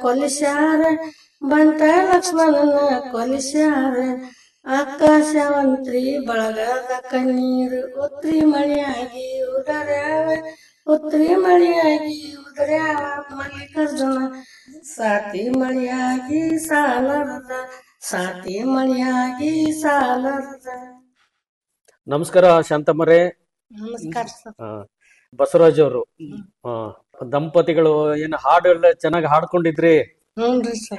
ಕೊಲಿಸ್ಯಾರ ಬಂಟ ಲಕ್ಷ್ಮಣನ ಕೊಲಿಸ್ಯಾರ ಆಕಾಶವಂತ್ರಿ ಬಳಗದ ಕಣ್ಣೀರು ಉತ್ರಿ ಮಳೆಯಾಗಿ ಉದರ್ಯಾವ ಉತ್ರಿ ಮಳೆಯಾಗಿ ಉದರ್ಯಾವ ಮಲ್ಲಿಕಾರ್ಜುನ ಸಾತಿ ಮಳೆಯಾಗಿ ಸಾಲರದ ಸಾತಿ ಮಳೆಯಾಗಿ ಸಾಲರದ ನಮಸ್ಕಾರ ಶಾಂತಮ್ಮರೇ ನಮಸ್ಕಾರ ಸರ್ ಆ, ಬಸವರಾಜ್ ಅವರು ಆ, ದಂಪತಿಗಳು ಏನು ಹಾಡು ಎಲ್ಲ ಚೆನ್ನಾಗಿ ಹಾಡ್ಕೊಂಡಿದ್ರಿ ಹ್ಞೂನ್ರಿ ಸರ್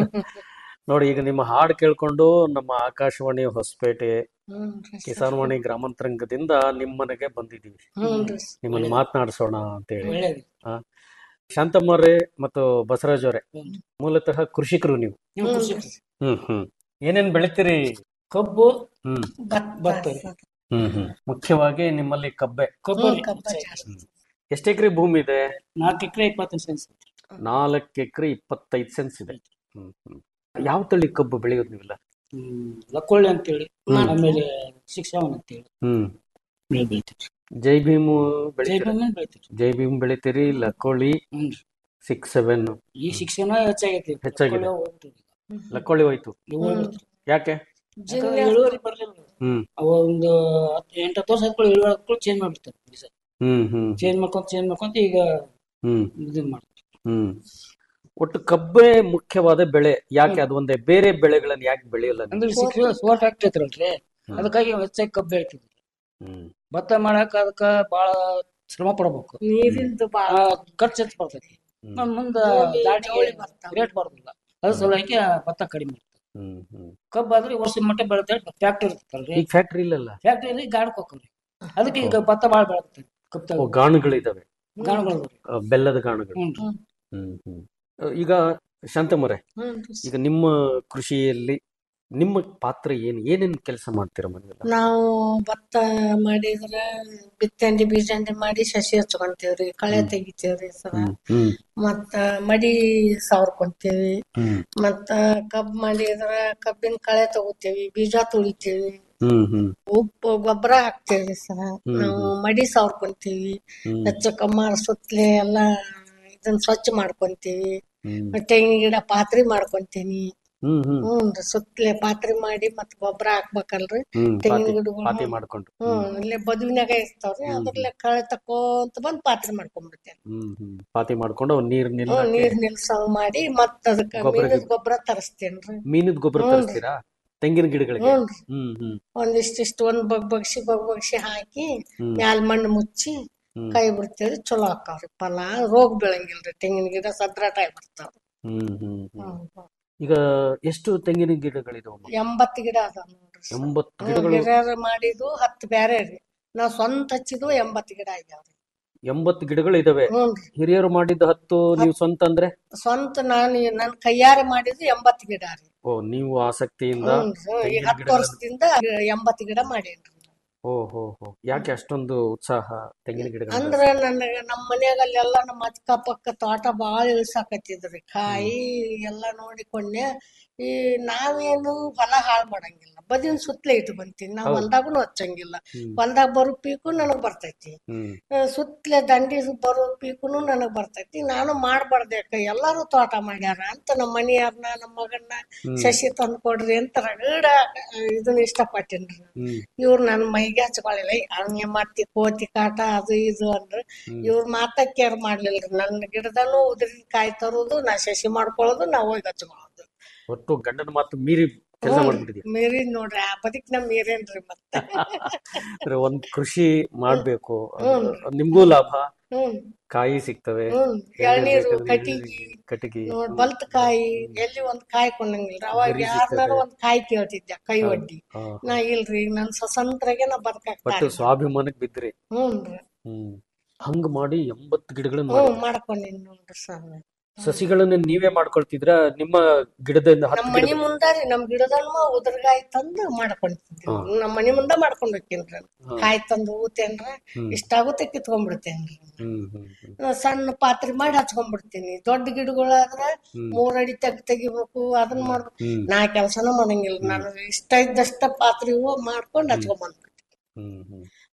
ನೋಡಿ ಈಗ ನಿಮ್ಮ ಹಾಡು ಕೇಳ್ಕೊಂಡು ನಮ್ಮ ಆಕಾಶವಾಣಿ ಹೊಸಪೇಟೆ ಹ್ಞೂನ್ರಿ ಸರ್ ಕಿಸಾನ್ವಾಣಿ ಗ್ರಾಮಾಂತರಂಗದಿಂದ ನಿಮ್ಮ ಮನೆಗೆ ಬಂದಿದ್ದೀವಿ ಹ್ಞೂನ್ರಿ ಸರ್ ನಿಮ್ಮನ್ನ ಮಾತನಾಡಿಸೋಣ ಅಂತೇಳಿ ಒಳ್ಳೇದು ಆ, ಶಾಂತಮ್ಮರೇ ಮತ್ತು ಬಸವರಾಜ್ ಅವರೇ ಹ್ಮ್. ಮೂಲತಃ ಕೃಷಿಕರು ನೀವು ನೀವು ಖುಷಿ ಹ್ಮ್ ಹ್ಮ್ ಏನೇನ್ ಬೆಳಿತೀರಿ ಕಬ್ಬು ಹ್ಮ್ ಭತ್ತ ಭತ್ತ. ಸರ್. ಹ್ಮ್ ಹ್ಮ್ ಮುಖ್ಯವಾಗಿ ನಿಮ್ಮಲ್ಲಿ ಕಬ್ಬೆ ಕೊಬ್ಬರಿ ಹ್ಮ್, ಕಬ್ಬ ಜಾಸ್ತಿ. ಎಷ್ಟು ಎಕರೆ ಭೂಮಿ ಇದೆ ನಾಲ್ಕು ಎಕರೆ ಇಪ್ಪತ್ತೈದು ಸೆನ್ಸ್ ನಾಲ್ಕು ಎಕರೆ ಇಪ್ಪತ್ತೈದು ಸೆನ್ಸ್ ಇದೆ ಹ್ಮ್ ಹ್ಮ್ ಯಾವ ತಳಿ ಕಬ್ಬು ಬೆಳೆಯೋದು ನೀವಿಲ್ಲ ಹ್ಮ್ ಲಕ್ಕೊಳ್ಳಿ ಅಂತೇಳಿ ಹ್ಮ್. ಆಮೇಲೆ ಶಿಕ್ಷಾವನ್ ಅಂತೇಳಿ ಹ್ಮ್ ಬೆಳೆ ಬೆಳಿತೀವಿ ಜೈ ಭೀಮು ಜೈ ಬೆಳಿತೀರಿ ಭೀಮನ್ ಬೆಳಿತೀವಿ ಜೈ ಭೀಮ್ ಬೆಳಿತೀರಿ ಲಕ್ಕೋಳಿ ಹ್ಮ್ ಸಿಕ್ಸ್ ಸೆವೆನ್ ಈ ಶಿಕ್ಷಣ ಹೆಚ್ಚಾಗೈತಿ ಹೆಚ್ಚಾಗಿದೆ. ಲಕ್ಕೊಳ್ಳಿ ಹೋಗ್ಬಿಟ್ಟು ಈಗ. ಲಕ್ಕೋಳಿ ಹೋಯ್ತು ಇವು ಹೋಗ್ಬಿಡ್ತು. ಯಾಕೆ ಯಾಕಂದ್ರೆ ಇಳುವರಿ ಬರ್ಲಿಲ್ಲ ಹ್ಮ್ ಅವ ಒಂದು ಹತ್ತು ಎಂಟತ್ತು ವರ್ಷ ಹಾಕೊಳ್ಳಿ ಇಳುವರಿ ಹಾಕೊಳ್ಳಿ ಚೇಂಜ್ ಮಾಡ್ಬಿಡ್ತಾರೆ ಬೀಜ ಹ್ಮ್ ಹ್ಮ್ ಚೇಂಜ್ ಮಾಡ್ಕೊಂತ ಚೇಂಜ್ ಮಾಡ್ಕೊಂತ ಈಗ ಹ್ಮ್ ಇದನ್ನ ಮಾಡ್ತಾರೆ ಹ್ಮ್ ಒಟ್ಟು ಕಬ್ಬೆ ಮುಖ್ಯವಾದ ಬೆಳೆ ಯಾಕೆ ಅದು ಒಂದೇ ಬೇರೆ ಬೆಳೆಗಳನ್ನ ಯಾಕೆ ಬೆಳೆಯಲ್ಲ ನೀವು? ಅಂದ್ರೆ ಶಿಕ್ಷಣ ಸೋರ್ ಫ್ಯಾಕ್ಟ್ರಿ ಐತ್ರಲ್ರಿ ಅದಕ್ಕಾಗಿ ಹೆಚ್ಚಾಗಿ ಕಬ್ಬು ಬೆಳಿತೀವಿ ಹ್ಮ್ ಭತ್ತ ಮಾಡಕ್ ಅದಕ್ಕ ಬಾಳ ಶ್ರಮ ಪಡ್ಬೇಕು ನೀರಿಂದು ಬಾಳ ಆ, ಖರ್ಚು ಹೆಚ್ಚು ಬರ್ತೈತಿ ಹ್ಮ್ ನಮ್ ಮುಂದ ಜೋಳಿ- ದಾಟಿಗೆ ಜೋಳಿ ಬರ್ತಾವ. ರೇಟ್ ಬರೋದಿಲ್ಲ ಅದ್ರ ಸಲುವಾಗಿ ಭತ್ತ ಕಡಿಮೆ ಇರ್ತದೆ ಹ್ಮ್ ಹ್ಮ್ ಕಬ್ಬು ಆದ್ರೆ ವರ್ಷ ಮಟ್ಟ ಬೆಳೆದ ಫ್ಯಾಕ್ಟ್ರಿ ಇರ್ತಲ್ರಿ ಈಗ ಫ್ಯಾಕ್ಟ್ರಿ ಇಲ್ಲಲ್ಲ ಫ್ಯಾಕ್ಟ್ರಿಯಲ್ಲಿ ಗಾಣಕ್ ಹೋಗ್ರಿ ಅದಕ್ಕೆ ಈಗ ಭತ್ತ ಬಾಳ ಬೆಳಗ್ತದೆ ಕಬ್ಬು ಓ ಗಾಣಗಳಿದಾವೆ ಗಾಣಗಳು ಆ, ಬೆಲ್ಲದ ಗಾಣಗಳು ಹ್ಞೂ ಹ್ಮ್ ಹ್ಮ್ ಆ, ಈಗ ಶಾಂತಮರೆ ಹ್ಞೂನ್ರಿ ಈಗ ನಿಮ್ಮ ಕೃಷಿಯಲ್ಲಿ ನಿಮ್ಮ ಪಾತ್ರ ಏನು ಏನೇನ್ ಕೆಲಸ ಮಾಡ್ತೀರ ಮನೆಯಲ್ಲ ನಾವು ಭತ್ತ ಮಾಡಿದ್ರ ಬಿತ್ತಂಡಿ ಬೀಜಂಡಿ ಮಾಡಿ ಸಸಿ ಹಚ್ಕೊಂತೇವ್ರಿ ಕಳೆ ತೆಗಿತೇವ್ರಿ ಸರ ಹ್ಮ್ ಹ್ಮ್ ಮತ್ತ ಮಡಿ ಸಾವ್ರ್ಕೊಂತೇವಿ ಹ್ಮ್ ಮತ್ತ ಕಬ್ ಮಾಡಿದ್ರ ಕಬ್ಬಿನ ಕಳೆ ತಗೋತೇವಿ ಬೀಜ ತುಳಿತೇವಿ ಹ್ಮ್ ಹ್ಮ್ ಉಪ್ಪು ಗೊಬ್ಬರ ಹಾಕ್ತೇವ್ರಿ ಸರ ನಾವು ಮಡಿ ಸಾವ್ರ್ಕೊಂತೇವಿ ಹ್ಮ್ ಹೆಚ್ಚು ಕಮ್ಮಾರ ಸುತ್ತಲೆ ಎಲ್ಲಾ ಇದನ್ನ ಸ್ವಚ್ಛ ಮಾಡ್ಕೊಂತೇವಿ ಹ್ಮ್ ತೆಂಗಿನ ಗಿಡ ಪಾತ್ರಿ ಮಾಡ್ಕೊಂತೀನಿ ಹ್ಮ್ ಹ್ಮ್ ಹ್ಞೂನ್ರಿ ಸುತ್ತಲೆ ಪಾತ್ರಿ ಮಾಡಿ ಮತ್ತ್ ಗೊಬ್ಬರ ಹಾಕ್ಬೇಕಲ್ರಿ ಹ್ಮ್ ತೆಂಗಿನ ಪಾತಿ ಗಿಡಗಳು ಪಾತಿ ಮಾಡ್ಕೊಂಡು ಹ್ಮ್ ಇಲ್ಲೇ ಬದುವಿನಾಗ ಇರ್ತಾವ್ರಿ ಅದ್ರಲ್ಲೇ ಕಳೆ ತಕ್ಕೊಂತ ಬಂದ್ ಪಾತ್ರೆ ಮಾಡ್ಕೊಂಡ್ಬಿಡ್ತೇನೆ ಹ್ಮ್ ಹ್ಮ್ ಪಾತಿ ಮಾಡ್ಕೊಂಡು ಅವ್ ನೀರ್ ನಿಲ್ಲ ಹ್ಮ್ ನೀರ್ ನಿಲ್ಸವ್ ಮಾಡಿ ಮತ್ತ್ ಅದಕ್ಕ ಗೊಬ್ರ ಮೀನದ ಗೊಬ್ಬರ ತರಸ್ತೇನ್ರಿ ಮೀನದ ಗೊಬ್ಬರ ಹ್ಞೂನ್ರಿ. ತರಿಸ್ತೀರಾ ತೆಂಗಿನ ಗಿಡಗಳಿಗೆ ಹ್ಞೂನ್ರಿ ಹ್ಮ್ ಹ್ಮ್ ಒಂದಿಷ್ಟಿಷ್ಟು ಒಂದ್ ಬಗ್ ಬಗ್ಸಿ ಬಗ್ ಬಗ್ಸಿ ಹಾಕಿ ಹ್ಮ್ ಮ್ಯಾಲ್ ಮಣ್ಣು ಮುಚ್ಚಿ ಹ್ಮ್ ಕೈ ಬಿಡ್ತೇವ್ರಿ ಚಲೋ ಆಕಾವ್ರಿ ಫಲ ರೋಗ ಬೀಳಂಗಿಲ್ರಿ ತೆಂಗಿನ ಗಿಡ ಸದ್ರಾಟಾಗಿ ಬರ್ತಾವ ಹ್ಮ್ ಹ್ಮ್ ಹ್ಮ್ ಹ್ಮ್ ಈಗ ಎಷ್ಟು ತೆಂಗಿನ ಗಿಡಗಳಿದಾವ ಎಂಬತ್ ಗಿಡ ಅದಾವ ನೋಡ್ರಿ ಸರ್. ಎಂಬತ್ತು ಹ್ಮ್, ಗಿಡಗಳು ಹಿರಿಯರು ಮಾಡಿದ್ದು ಹತ್ತು ಬ್ಯಾರೆ ರೀ ನಾವ್ ಸ್ವಂತ ಹಚ್ಚಿದ್ದು ಎಂಬತ್ ಗಿಡ ಆಗ್ಯಾವ್ರಿ ಎಂಬತ್ತು ಗಿಡಗಳು ಇದಾವೆ ಹ್ಞೂನ್ರಿ ಹಿರಿಯರು ಮಾಡಿದ್ದು ಹತ್ತು ನೀವು ಸ್ವಂತ ಅಂದ್ರೆ ಸ್ವಂತ ನಾನು ನನ್ ಕೈಯಾರೆ ಮಾಡಿದ್ದು ಎಂಬತ್ ಗಿಡ ರೀ ಓ ನೀವು ಆಸಕ್ತಿಯಿಂದ ಹ್ಞೂನ್ರಿ ಈಗ ತೆಂಗಿನ ಹತ್ತು ಗಿಡಗಳನ್ನ- ವರ್ಷದಿಂದ ಎಂಬತ್ ಗಿಡ ಮಾಡೇನ್ರಿ ಓ ಹೋ ಹೋ ಯಾಕೆ ಅಷ್ಟೊಂದು ಉತ್ಸಾಹ ತೆಂಗಿನ ಗಿಡಗಳ ಅಂದ್ರ ನನಗ ನಮ್ಮ ಮನ್ಯಾಗ ಅಲ್ಲೆಲ್ಲ ನಮ್ಮ ಅಕ್ಕ ಪಕ್ಕ ತೋಟ ಬಾಳ ಇಳ್ಸಾಕತ್ತಿದ್ರಿ ಕಾಯಿ ಎಲ್ಲಾ ನೋಡಿಕೊಂಡೆ ಈ ನಾವೇನು ಹೊಲ ಹಾಳ್ ಮಾಡಂಗಿಲ್ಲ ಬದಿನ ಸುತ್ತಲೇ ಇಟ್ಟು ಬಂತೀನಿ ನಾವ್ ಹೌದು. ಹೊಲ್ದಾಗುನು ಹಚ್ಚಂಗಿಲ್ಲ ಹ್ಮ್ ಹೊಲ್ದಾಗ ಬರೋ ಪೀಕು ನನಗ್ ಬರ್ತೈತಿ ಹ್ಮ್ ಆ, ಸುತ್ತಲೆ ದಂಡಿ ಬರೋ ಪೀಕುನು ನನಗ್ ಬರ್ತೈತಿ ನಾನು ಮಾಡ್ಬಾರ್ದೇಕ ಎಲ್ಲಾರು ತೋಟ ಮಾಡ್ಯಾರ ಅಂತ ನಮ್ಮ ಮನೆಯವ್ರನ್ನ ನಮ್ಮ ಮಗನ್ನ ಹ್ಮ್ ಸಸಿ ತಂದ್ ಕೊಡ್ರಿ ಅಂತ ರಗಡ ಇದನ್ನ ಇಷ್ಟಪಟ್ಟೇನ್ರಿ ಹ್ಮ್ ಇವ್ರು ನನ್ ಮೈಗೆ ಹಚ್ಕೊಳಿಲ್ಲ ಹಂಗೆ ಮತ್ತಿ ಕೋತಿ ಕಾಟ ಅದು ಇದು ಅಂದ್ರ ಹ್ಮ್. ಇವ್ರ ಮಾತ ಕೇರ್ ಮಾಡ್ಲಿಲ್ರಿ ನನ್ನ ಗಿಡದನು ಉದ್ರಿನ ಕಾಯಿ ತರೋದು ನಾ ಸಸಿ ಮಾಡ್ಕೊಳ್ಳೋದು ನಾ ಹೋಗಿ ಹಚ್ಕೊಳ್ಳೋದು ಒಟ್ಟು ಗಂಡನ ಮಾತು ಮೀರಿ ಕೆಲಸ ಮಾಡ್ಬಿಟ್ಟಿದ್ಯಾ ಮೀರಿನ್ ನೋಡ್ರಿ ಆ ಬದಿಕ್ ನಾ ಮೀರೇನ್ರಿ ಮತ್ತೆ ಅಂದ್ರೆ ಒಂದ್ ಕೃಷಿ ಮಾಡ್ಬೇಕು ಹ್ಮ್. ನಿಮ್ಗೂ ಲಾಭ ಹ್ಮ್ ಕಾಯಿ ಸಿಗ್ತವೆ ಹ್ಮ್ ಎಳ್ನೀರು ಕಟಿಗಿ ಕಟ್ಟಿಗೆ ನೋಡ್ ಬಲ್ತ್ ಕಾಯಿ ಎಲ್ಲಿ ಒಂದ್ ಕಾಯಿ ಕೊಂಡಂಗಿಲ್ರಿ ಅವಾಗ ಗರಿ ಯಾರನ್ನಾರು ಸಿಗ್ತದೆ. ಒಂದ್ ಕಾಯಿ ಕೇಳ್ತಿದ್ದೆ ಕೈ ಒಡ್ಡಿ ಹಾ. ನಾ ಇಲ್ರಿ ಈಗ ನನ್ ಸ್ವತಂತ್ರಗೆ ನಾ ಬದುಕಾಕ್ತಾರ ಒಟ್ಟು ಸ್ವಾಭಿಮಾನಕ್ಕೆ ಬಿದ್ರಿ ಹ್ಞೂನ್ರಿ ಹ್ಮ್ ಹಂಗ್ ಮಾಡಿ ಎಂಬತ್ತು ಗಿಡಗಳನ್ನ ಹ್ಞೂ ಮಾಡಿ ಮಾಡ್ಕೊಂಡೇನಿ ನೋಡ್ರಿ ಸರ್ ಸಸಿಗಳನ್ನ ನೀವೇ ಮಾಡ್ಕೊಳ್ತಿದ್ರ ನಿಮ್ಮ ಗಿಡದಿಂದ ನಮ್ ಹತ್ತು ಮನಿ ಗಿಡ ಮುಂದ ರೀ ನಮ್ ಗಿಡದಲ್ಮ ಉದ್ರಗಾಯಿ ತಂದು ಮಾಡ್ಕೊಂತಿದ್ವಿ ಹಾ. ನಮ್ ಮನಿ ಮುಂದ ಮಾಡ್ಕೊಂಡ್ ಹೋಗ್ತೇನ್ರಿ ಹಾ. ಕಾಯಿ ತಂದು ಊತೇನ್ರ ಹ್ಮ್. ಇಷ್ಟಾಗುತ್ತೆ ಕಿತ್ಕೊಂಡ್ಬಿಡ್ತೇನ್ರಿ ಹ್ಮ್ ಹ್ಮ್ ಹ್ಮ್ ನಾವ್ ಸಣ್ಣ ಪಾತ್ರೆ ಮಾಡಿ ಹಚ್ಕೊಂಡ್ಬಿಡ್ತೀನಿ ದೊಡ್ಡ ಗಿಡಗಳಾದ್ರ ಹ್ಮ್. ಮೂರ್ ಅಡಿ ತೆಗ್ ತೆಗಿಬೇಕು ಅದನ್ನ ಮಾಡ್ಬೇಕು ಹ್ಮ್ ನಾ ಕೆಲ್ಸನ ಮಾಡಂಗಿಲ್ಲ ನಾನು ಇಷ್ಟ ಇದ್ದಷ್ಟ ಪಾತ್ರೆ ಹೂವ ಮಾಡ್ಕೊಂಡ್ ಹಚ್ಕೊಂಡ್ ಬಂದ್ಬಿಡ್ತೀನಿ ಹ್ಮ್ ಹ್ಮ್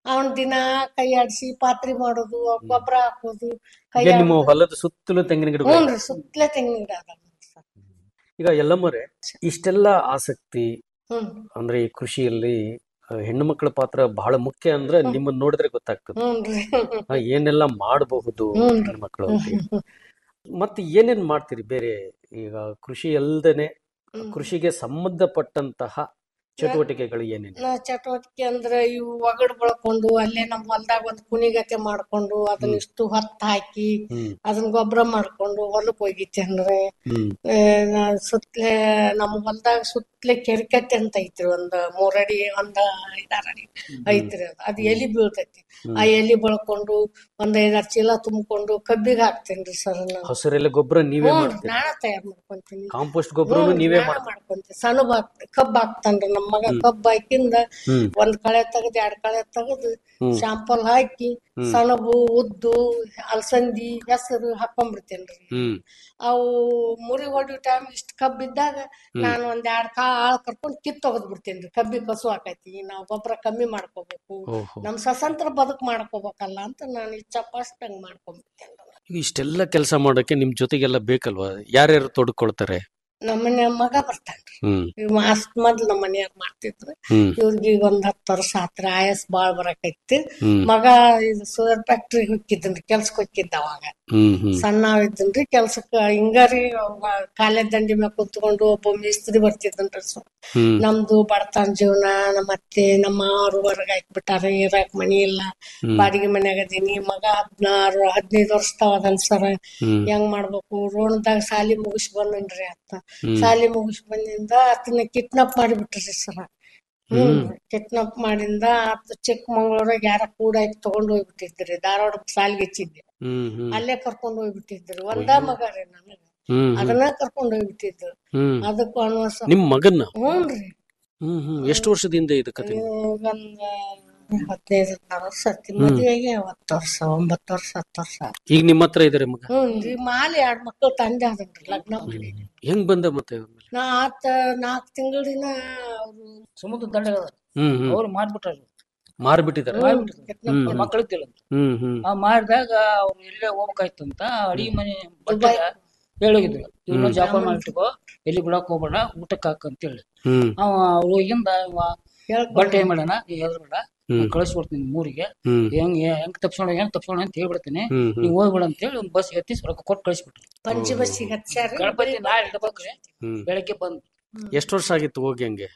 ಅವನ್ ದಿನ ಕೈ ಆಡಿಸಿ ಪಾತ್ರೆ ಮಾಡೋದು ಗೊಬ್ಬರ ಹಾಕೋದು ಕೈ ಈಗ ನಿಮ್ಮ ಆಡೋದು. ಹೊಲದ ಸುತ್ತಲೂ ತೆಂಗಿನ ಗಿಡಗಳು ಹ್ಞೂನ್ರಿ ಸುತ್ತಲೇ ತೆಂಗಿನ ಗಿಡ ಅದಾವ ನೋಡ್ರಿ ಸರ್. ಈಗ ಎಲ್ಲಮ್ಮರೆ ಇಷ್ಟೆಲ್ಲ ಆಸಕ್ತಿ ಹ್ಮ್ ಅಂದ್ರೆ ಈ ಕೃಷಿಯಲ್ಲಿ ಆ, ಹೆಣ್ಣು ಮಕ್ಕಳ ಪಾತ್ರ ಬಹಳ ಮುಖ್ಯ ಅಂದ್ರೆ ನಿಮ್ಮನ್ನ ನೋಡಿದ್ರೆ ಗೊತ್ತಾಗ್ತದೆ ಹ್ಞೂನ್ರಿ ಆ, ಏನೆಲ್ಲ ಮಾಡಬಹುದು ಹ್ಞೂನ್ರಿ. ಹೆಣ್ಮಕ್ಳು ಅಂತ ಹೇಳಿ. ಮತ್ತೆ ಏನೇನ್ ಮಾಡ್ತೀರಿ ಬೇರೆ ಈಗ ಕೃಷಿ ಅಲ್ದೇನೆ ಹ್ಮ್. ಕೃಷಿಗೆ ಸಂಬಂಧಪಟ್ಟಂತಹ ಚಟುವಟಿಕೆಗಳು ಏನೇನು ನಾ ಚಟುವಟಿಕೆ ಅಂದ್ರೆ ಇವು ಒಗಡ್ ಬೆಳ್ಕೊಂಡು ಅಲ್ಲೇ ನಮ್ ಹೊಲ್ದಾಗ ಒಂದ್ ಕುಣಿಗತೆ ಮಾಡ್ಕೊಂಡು ಅದನ್ನ ಇಷ್ಟು ಹೊತ್ತ ಹಾಕಿ ಹ್ಮ್ ಅದನ್ನ ಗೊಬ್ಬರ ಮಾಡ್ಕೊಂಡು ಹೊಲಕ್ ಹೋಗಿತ್ತೆ ಅಂದ್ರೆ ಹ್ಮ್ ಆ, ನಾ ಸುತ್ಲೆ ನಮ್ ಹೊಲ್ದಾಗ ಸುತ್ಲೆ ಕೆರಿಕಟ್ಟೆ ಅಂತ ಐತ್ರಿ ಒಂದ್ ಮೂರಡಿ ಒಂದ್ ಐದಾರ್ ಅಡಿ ಐತ್ರಿ ಅದು ಅದ್ ಎಲಿ ಬೀಳ್ತೈತಿ ಆ ಎಲಿ ಬೆಳ್ಕೊಂಡು ಒಂದ್ ಐದಾರ್ ಚೀಲ ತುಂಬಿಕೊಂಡು ಕಬ್ಬಿಗೆ ಹಾಕ್ತೇನ್ರಿ ಸರ್ ನಾನು ಹಸಿರೆಲೆ ಗೊಬ್ಬರ ನೀವೇ ಹ್ಞೂ ಮಾಡ್ತೀರಿ ನಾನ ತಯಾರ್ ಮಾಡ್ಕೊಂತೀನಿ ಕಾಂಪೋಸ್ಟ್ ಗೊಬ್ಬರನು ಹ್ಞೂ, ನೀವೇ ನಾನ ಮಾಡ್ತೀರಿ ಮಾಡ್ಕೊಂತೀನಿ ಸಣ್ಣ ಹಾಕ್ ಕಬ್ಬ್ ಹಾಕ್ತಾನ್ರಿ ನಮ್ಮ ಮಗ ಕಬ್ಬ್ ಹಾಕಿಂದ ಹ್ಮ್ ಒಂದ್ ಕಳೆ ತೆಗದ್ ಎರಡ್ ಕಳೆ ತೆಗದ್ ಹ್ಮ್. ಶಾಂಪಲ್ ಹಾಕಿ ಸಣಬು ಉದ್ದು ಅಲಸಂದಿ ಹೆಸರು ಹಾಕೊಂಡ್ಬಿಡ್ತೇನ್ರಿ ಹ್ಮ್ ಅವು ಮುರಿ ಹೊಡಿಯೋ ಟೈಮ್ ಇಷ್ಟ ಕಬ್ಬ್ ಇದ್ದಾಗ ನಾನು ಒಂದ್ ಎರಡ್ ಕಾ ಆಳ್ ಕರ್ಕೊಂಡ್ ಕಿತ್ ತೆಗದ್ ಬಿಡ್ತೇನ್ರಿ ಕಬ್ಬಿ ಕಸು ಹಾಕೈತಿ ನಾವ್ ಗೊಬ್ಬರ ಕಮ್ಮಿ ಮಾಡ್ಕೋಬೇಕು ಓಹೋ ನಮ್ ಸ್ವತಂತ್ರ ಬದುಕ್ ಮಾಡ್ಕೋಬೇಕಲ್ಲ ಅಂತ ನಾನು ಇಚ್ಛಾಪಸ್ಟ್ ಹಂಗ್ ಮಾಡ್ಕೊಂಡ್ಬಿಡ್ತೇನ್ರಿ ಈಗ ಇಷ್ಟೆಲ್ಲ ಕೆಲಸ ಮಾಡೋಕೆ ನಿಮ್ ಜೊತೆಗೆಲ್ಲ ಬೇಕಲ್ವಾ ಯಾರ್ಯಾರು ತೊಡ್ಕೊಳ್ತಾರೆ ನಮ್ಮ ಮನೆ ಮಗ ಬರ್ತಾನ್ರಿ ಹ್ಮ್ ಇವ್ ಅಷ್ಟ್ ಮೊದ್ಲು ನಮ್ಮ ಮನ್ಯಾಗ ಮಾಡ್ತಿದ್ರು ಹ್ಮ್ ಇವ್ರಿಗೆ ಈಗ ಒಂದ್ ಹತ್ತು ವರ್ಷ ಆತ್ರ ಆಯಸ್ ಬಾಳ್ ಬರಕೈತಿ ಹ್ಮ್ ಮಗ ಇದು ಸುಗರ್ ಫ್ಯಾಕ್ಟ್ರಿಗೆ ಹೋಗಿದ್ದನ್ರಿ ಕೆಲ್ಸಕ್ ಹೋಗಿದ್ದ ಅವಾಗ ಹ್ಮ್ ಹ್ಮ್ ಸಣ್ಣ ಇದ್ದನ್ರಿ ಕೆಲ್ಸಕ್ಕ ಹಿಂಗಾರಿ ಕಾಲೇಜ್ ದಂಡಿ ಮ್ಯಾಗ ಕುತ್ಕೊಂಡು ಒಬ್ಬ ಮೇಸ್ತ್ರಿ ಬರ್ತಿದ್ದನ್ರಿ ಸರ್ ಹ್ಮ್ ನಮ್ದು ಬಡತನ ಜೀವನ ನಮ್ಮ ಅತ್ತೆ ನಮ್ಮ ಮಾವರು ಹೊರಗ್ ಹಾಕ್ಬಿಟ್ಟಾರ ಇರಾಕ್ ಮನಿ ಇಲ್ಲ ಹ್ಮ್. ಬಾಡಿಗೆ ಮನ್ಯಾಗ ಅದೀನಿ ಮಗ ಹದ್ನಾರು ಹದಿನೈದು ವರ್ಷ ಅದನ್ ಸರ್ ಹ್ಮ್ ಹೆಂಗ್ ಮಾಡ್ಬೇಕು ರೋಣದಾಗ ಸಾಲಿ ಮುಗಿಸ್ ಬಂದನ್ರಿ ಅತ್ತ ಹ್ಮ್. ಸಾಲಿ ಮುಗಿಸ್ ಬಂದಿಂದ ಆತನ ಕಿಡ್ನಾಪ್ ಮಾಡಿಬಿಟ್ರಿ ಸರ್ ಹ್ಮ್ ಕಿಡ್ನಾಪ್ ಮಾಡಿಂದ ಆತ ಚಿಕ್ಕಮಂಗ್ಳೂರಾಗ ಯಾರ ಕೂಡ ತಗೊಂಡ್ ಹೋಗ್ಬಿಟ್ಟಿದ್ರಿ ಧಾರವಾಡ ಸಾಲಿಗೆ ಹಚ್ಚಿದ್ದೆ ಹ್ಮ್ ಹ್ಮ್ ಅಲ್ಲೇ ಕರ್ಕೊಂಡ್ ಹೋಗ್ಬಿಟ್ಟಿದ್ರಿ ಒಂದ ಮಗ ರೀ ನನಗ ಹ್ಮ್ ಅದನ್ನ ಕರ್ಕೊಂಡ್ ಹೋಗ್ಬಿಟ್ಟಿದ್ರು ಹ್ಮ್ ಅದಕ್ಕೂ ಅನ್ವಸ ನಿಮ್ ಮಗನ್ನ ಹ್ಞೂನ್ರಿ ಹ್ಮ್ ಹ್ಮ್ ಎಷ್ಟು ವರ್ಷದಿಂದ ಇದು ಕತೆ ಒಂದ್ ಹದಿನೈದು ಹದಿನಾರು ವರ್ಷ ಆತಿ ಮದ್ವೆಗೆ ಹತ್ತು ವರ್ಷ ಒಂಬತ್ತು ವರ್ಷ ಹತ್ತು ವರ್ಷ ಆತ್. ಈಗ ನಿಮ್ಮ ಹತ್ರ ಇದಾರೆ ಮಗ ಹ್ಞೂನ್ರಿ ಮಾಲಿ ಎರಡ್ ಮಕ್ಳು ತಂದೆ ಅದನ್ರಿ ಲಗ್ನ ಮಾಡಿ ಹೆಂಗ್ ಬಂದ ಮತ್ತೆ ನಾ ಆತ ನಾಲ್ಕು ತಿಂಗಳಿನ ಅವ್ರು ಸಮುದ್ರ ದಂಡ ಹ್ಮ್ ಹ್ಮ್ ಅವ್ರು ಮಾಡ್ಬಿಟ್ಟಾರ ಮಾರ್ಬಿಟ್ಟಿದಾರ ಕಿಡ್ನಾಪ್ ಮಾಡಿ ಮಕ್ಕಳಿದ್ದಿಲ್ಲ ಹ್ಮ್ ಹ್ಮ್ ಆ ಮಾಡಿದಾಗ ಅವ್ರು ಎಲ್ಲೇ ಹೋಗ್ಬೇಕಾಯ್ತಂತ ಅಡಿಗೆ ಮನೆ ಬಟ್ಟೆಗ ಹೇಳಿದ್ರು ಇವ್ನ ಜಾಪ ಮಾಡಿಟ್ಕೋ ಎಲ್ಲಿ ಬಿಡಕ್ ಹೋಗ್ಬೇಡ ಊಟಕ್ಕೆ ಹಾಕ ಅಂತ ಹೇಳಿ ಹ್ಮ್ ಅವ ಹೋಗಿಂದ ಇವ ಹೇಳ್ಕೊಂಡ್ ಬಟ್ಟೆ ಏನ್ ಮಾಡೋಣ ನೀ ಹೆದರ್ಬೇಡ ಹ್ಮ್. ಕಳಿಸ್ಬಿಡ್ತೀನಿ ಮೂರಿಗೆ ಹ್ಮ್ ಹೆಂಗ್ ಹೆಂಗ್ ತಪ್ಸ್ಕೊಂಡ ಹೆಂಗ್ ತಪ್ಸ್ಕೊಂಡ ಅಂತ ಹೇಳ್ಬಿಡ್ತೀನಿ ಹ್ಮ್ ಹ್ಮ್ ನೀವ್ ಹೋಗ್ಬೇಡ ಅಂತ ಹೇಳಿ ಒಂದ್ ಬಸ್ ಎತ್ತಿ ರೊಕ್ಕ ಕೊಟ್ಟು ಕಳಿಸ್ಬಿಟ್ರು ಪಂಚ ಬಸ್ಸಿಗೆ ಹಚ್ಚಾರಿ ಗಣಪತಿ ನಾಳೆ ಇಡ್ಬೇಕ್ರಿ ಹ್ಮ್ ಬೆಳಗ್ಗೆ ಬಂದು ಎಷ್ಟು ವರ್ಷ ಆಗಿತ್ತು ಹೋಗಿ ಹಂಗೆ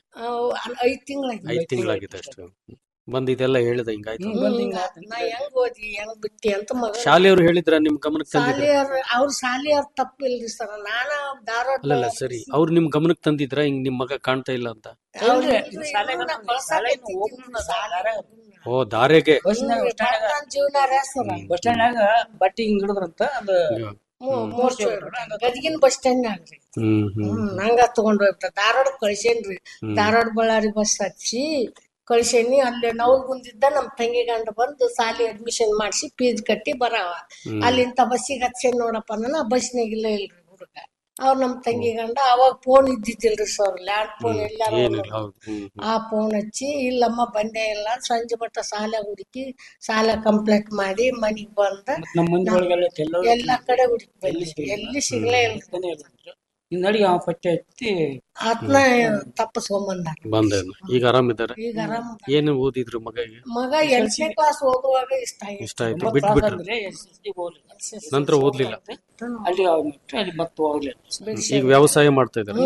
ಐದ್ ತಿಂಗಳಾಗಿ ಐದ್ ತಿಂಗಳಾಗಿದೆ ಅಷ್ಟು ಬಂದ್ ಇದೆಲ್ಲ ಹೇಳಿದ ಹಿಂಗಾಯ್ತು ಹಿಂಗ್ ಬಂದ್ ಹಿಂಗ್ ಆತ್ ನಾ ಹೆಂಗ್ ಓದಿ ಹೆಂಗ್ ಬಿಟ್ಟಿ ಅಂತ ಮಗ ಶಾಲೆಯವರು ಹೇಳಿದ್ರ ನಿಮ್ ಗಮನಕ್ಕೆ ತಂದಿದ್ರ ಶಾಲೆಯವ್ರ ಅವ್ರ ಶಾಲೆಯವ್ರ ತಪ್ಪಿಲ್ರಿ ಸರ್ ನಾನ ಧಾರವಾಡ ಅಲ್ಲಲ್ಲ ಸರಿ ಅವ್ರು ನಿಮ್ ಗಮನಕ್ಕೆ ತಂದಿದ್ರ ಹಿಂಗ್ ನಿಮ್ ಮಗ ಕಾಣ್ತಾ ಇಲ್ಲ ಅಂತ ಇಲ್ರಿ, ಶಾಲೆಗೆ ನಾನು- ಶಾಲೆಗೆ ನಾವು ಹೋಗುನು ದಾರ್ಯಾಗ ಓ ದಾರೆಗೆ ಬಸ್ನಾಗ ಬಸ್ ಸ್ಟ್ಯಾಂಡ್ನಾಗ ಜೀವನ ರೇ ಸರ್ ಬಸ್ ಸ್ಟ್ಯಾಂಡ್ನಾಗ ಬಟ್ಟಿ ಹಿಂಗ್ ಹಿಡಿದ್ರಂತ ಅದು ಮೋರ್ಚೆ ಗದಗಿನ ಬಸ್ ಸ್ಟ್ಯಾಂಡ್ ಆಗ್ರಿ ಹ್ಮ್ ಹ್ಮ್ ಹ್ಮ್ ನಂಗ ತಗೊಂಡ್ ಹೋಗ್ಬಿಟ್ಟ ಧಾರವಾಡ ಕಳ್ಸೇನ್ರಿ ಧಾರವಾಡ ಬಳ್ಳಾರಿ ಬಸ್ ಹಚ್ಚಿ ಕಳ್ಸೇನಿ ಅಲ್ಲೇ ನವಲ್ಗುಂದಿದ್ದ ನಮ್ ತಂಗಿ ಗಂಡ ಬಂದು ಸಾಲಿ ಅಡ್ಮಿಷನ್ ಮಾಡಿಸಿ ಫೀಸ್ ಕಟ್ಟಿ ಬರಾವ ಅಲ್ಲಿಂದ ಬಸ್ಸಿಗೆ ಹಚ್ಚೇನ್ ನೋಡಪ್ಪ ನನ್ನ ಬಸ್ನಾಗ ಇಲ್ಲ ಇಲ್ರಿ ಹುಡುಗ ಅವ್ರ ನಮ್ ತಂಗಿ ಗಂಡ ಅವಾಗ ಫೋನ್ ಇದ್ದಿದ್ದಿಲ್ರಿ ಸರ್ ಲ್ಯಾಂಡ್ ಫೋನ್ ಎಲ್ಲಾರು ಏನಿಲ್ಲ ಹೌದು ಹ್ಮ್ ಹ್ಮ್. ಆ ಫೋನ್ ಹಚ್ಚಿ ಇಲ್ಲಮ್ಮ ಬಂದೇ ಇಲ್ಲ ಸಂಜೆ ಮಟ್ಟ ಸಾಲ ಹುಡುಕಿ ಸಾಲ ಕಂಪ್ಲೀಟ್ ಮಾಡಿ ಮನಿಗ್ ಬಂದ ಮತ್ತ್ ನಮ್ಮ ಮಂದಿಗಳಿಗೆಲ್ಲ ಎಲ್ಲರೂ ಎಲ್ಲಾ ಕಡೆ ಹುಡುಕಿ ಬಂದ್ವಿ ಎಲ್ಲಿ ಸಿಗ್ಲೇ ಇಲ್ಲ ಇನ್ ನಡಿ ಆ ಪಟ್ಟೆ ಹತ್ತಿ ಆತ್ನ ತಪ್ಪಿಸ್ಕೊಂಬಂದ ಬಂದೆ ಈಗ ಆರಾಮಿದ್ದಾರೆ ಈಗ ಆರಾಮ ಏನು ಓದಿದ್ರು ಮಗಗೆ ಮಗ ಎಂಟನೇ ಕ್ಲಾಸ್ ಓದುವಾಗ ಇಷ್ಟ ಆಗಿತ್ತು ಇಷ್ಟ ಆಯ್ತು ಬಿಟ್ಬಿಟ್ರು ಅಂದ್ರೆ SSLC ಹೋಗ್ಲಿಲ್ಲ ನಂತರ ಓದ್ಲಿಲ್ಲ ಅಲ್ಲಿ ಅವ್ರ್ ಬಿಟ್ರೆ ಅಲ್ಲಿ ಮತ್ತೆ ಹೋಗ್ಲಿಲ್ಲ ಈಗ ವ್ಯವಸಾಯ ಮಾಡ್ತಾ ಇದಾರೆ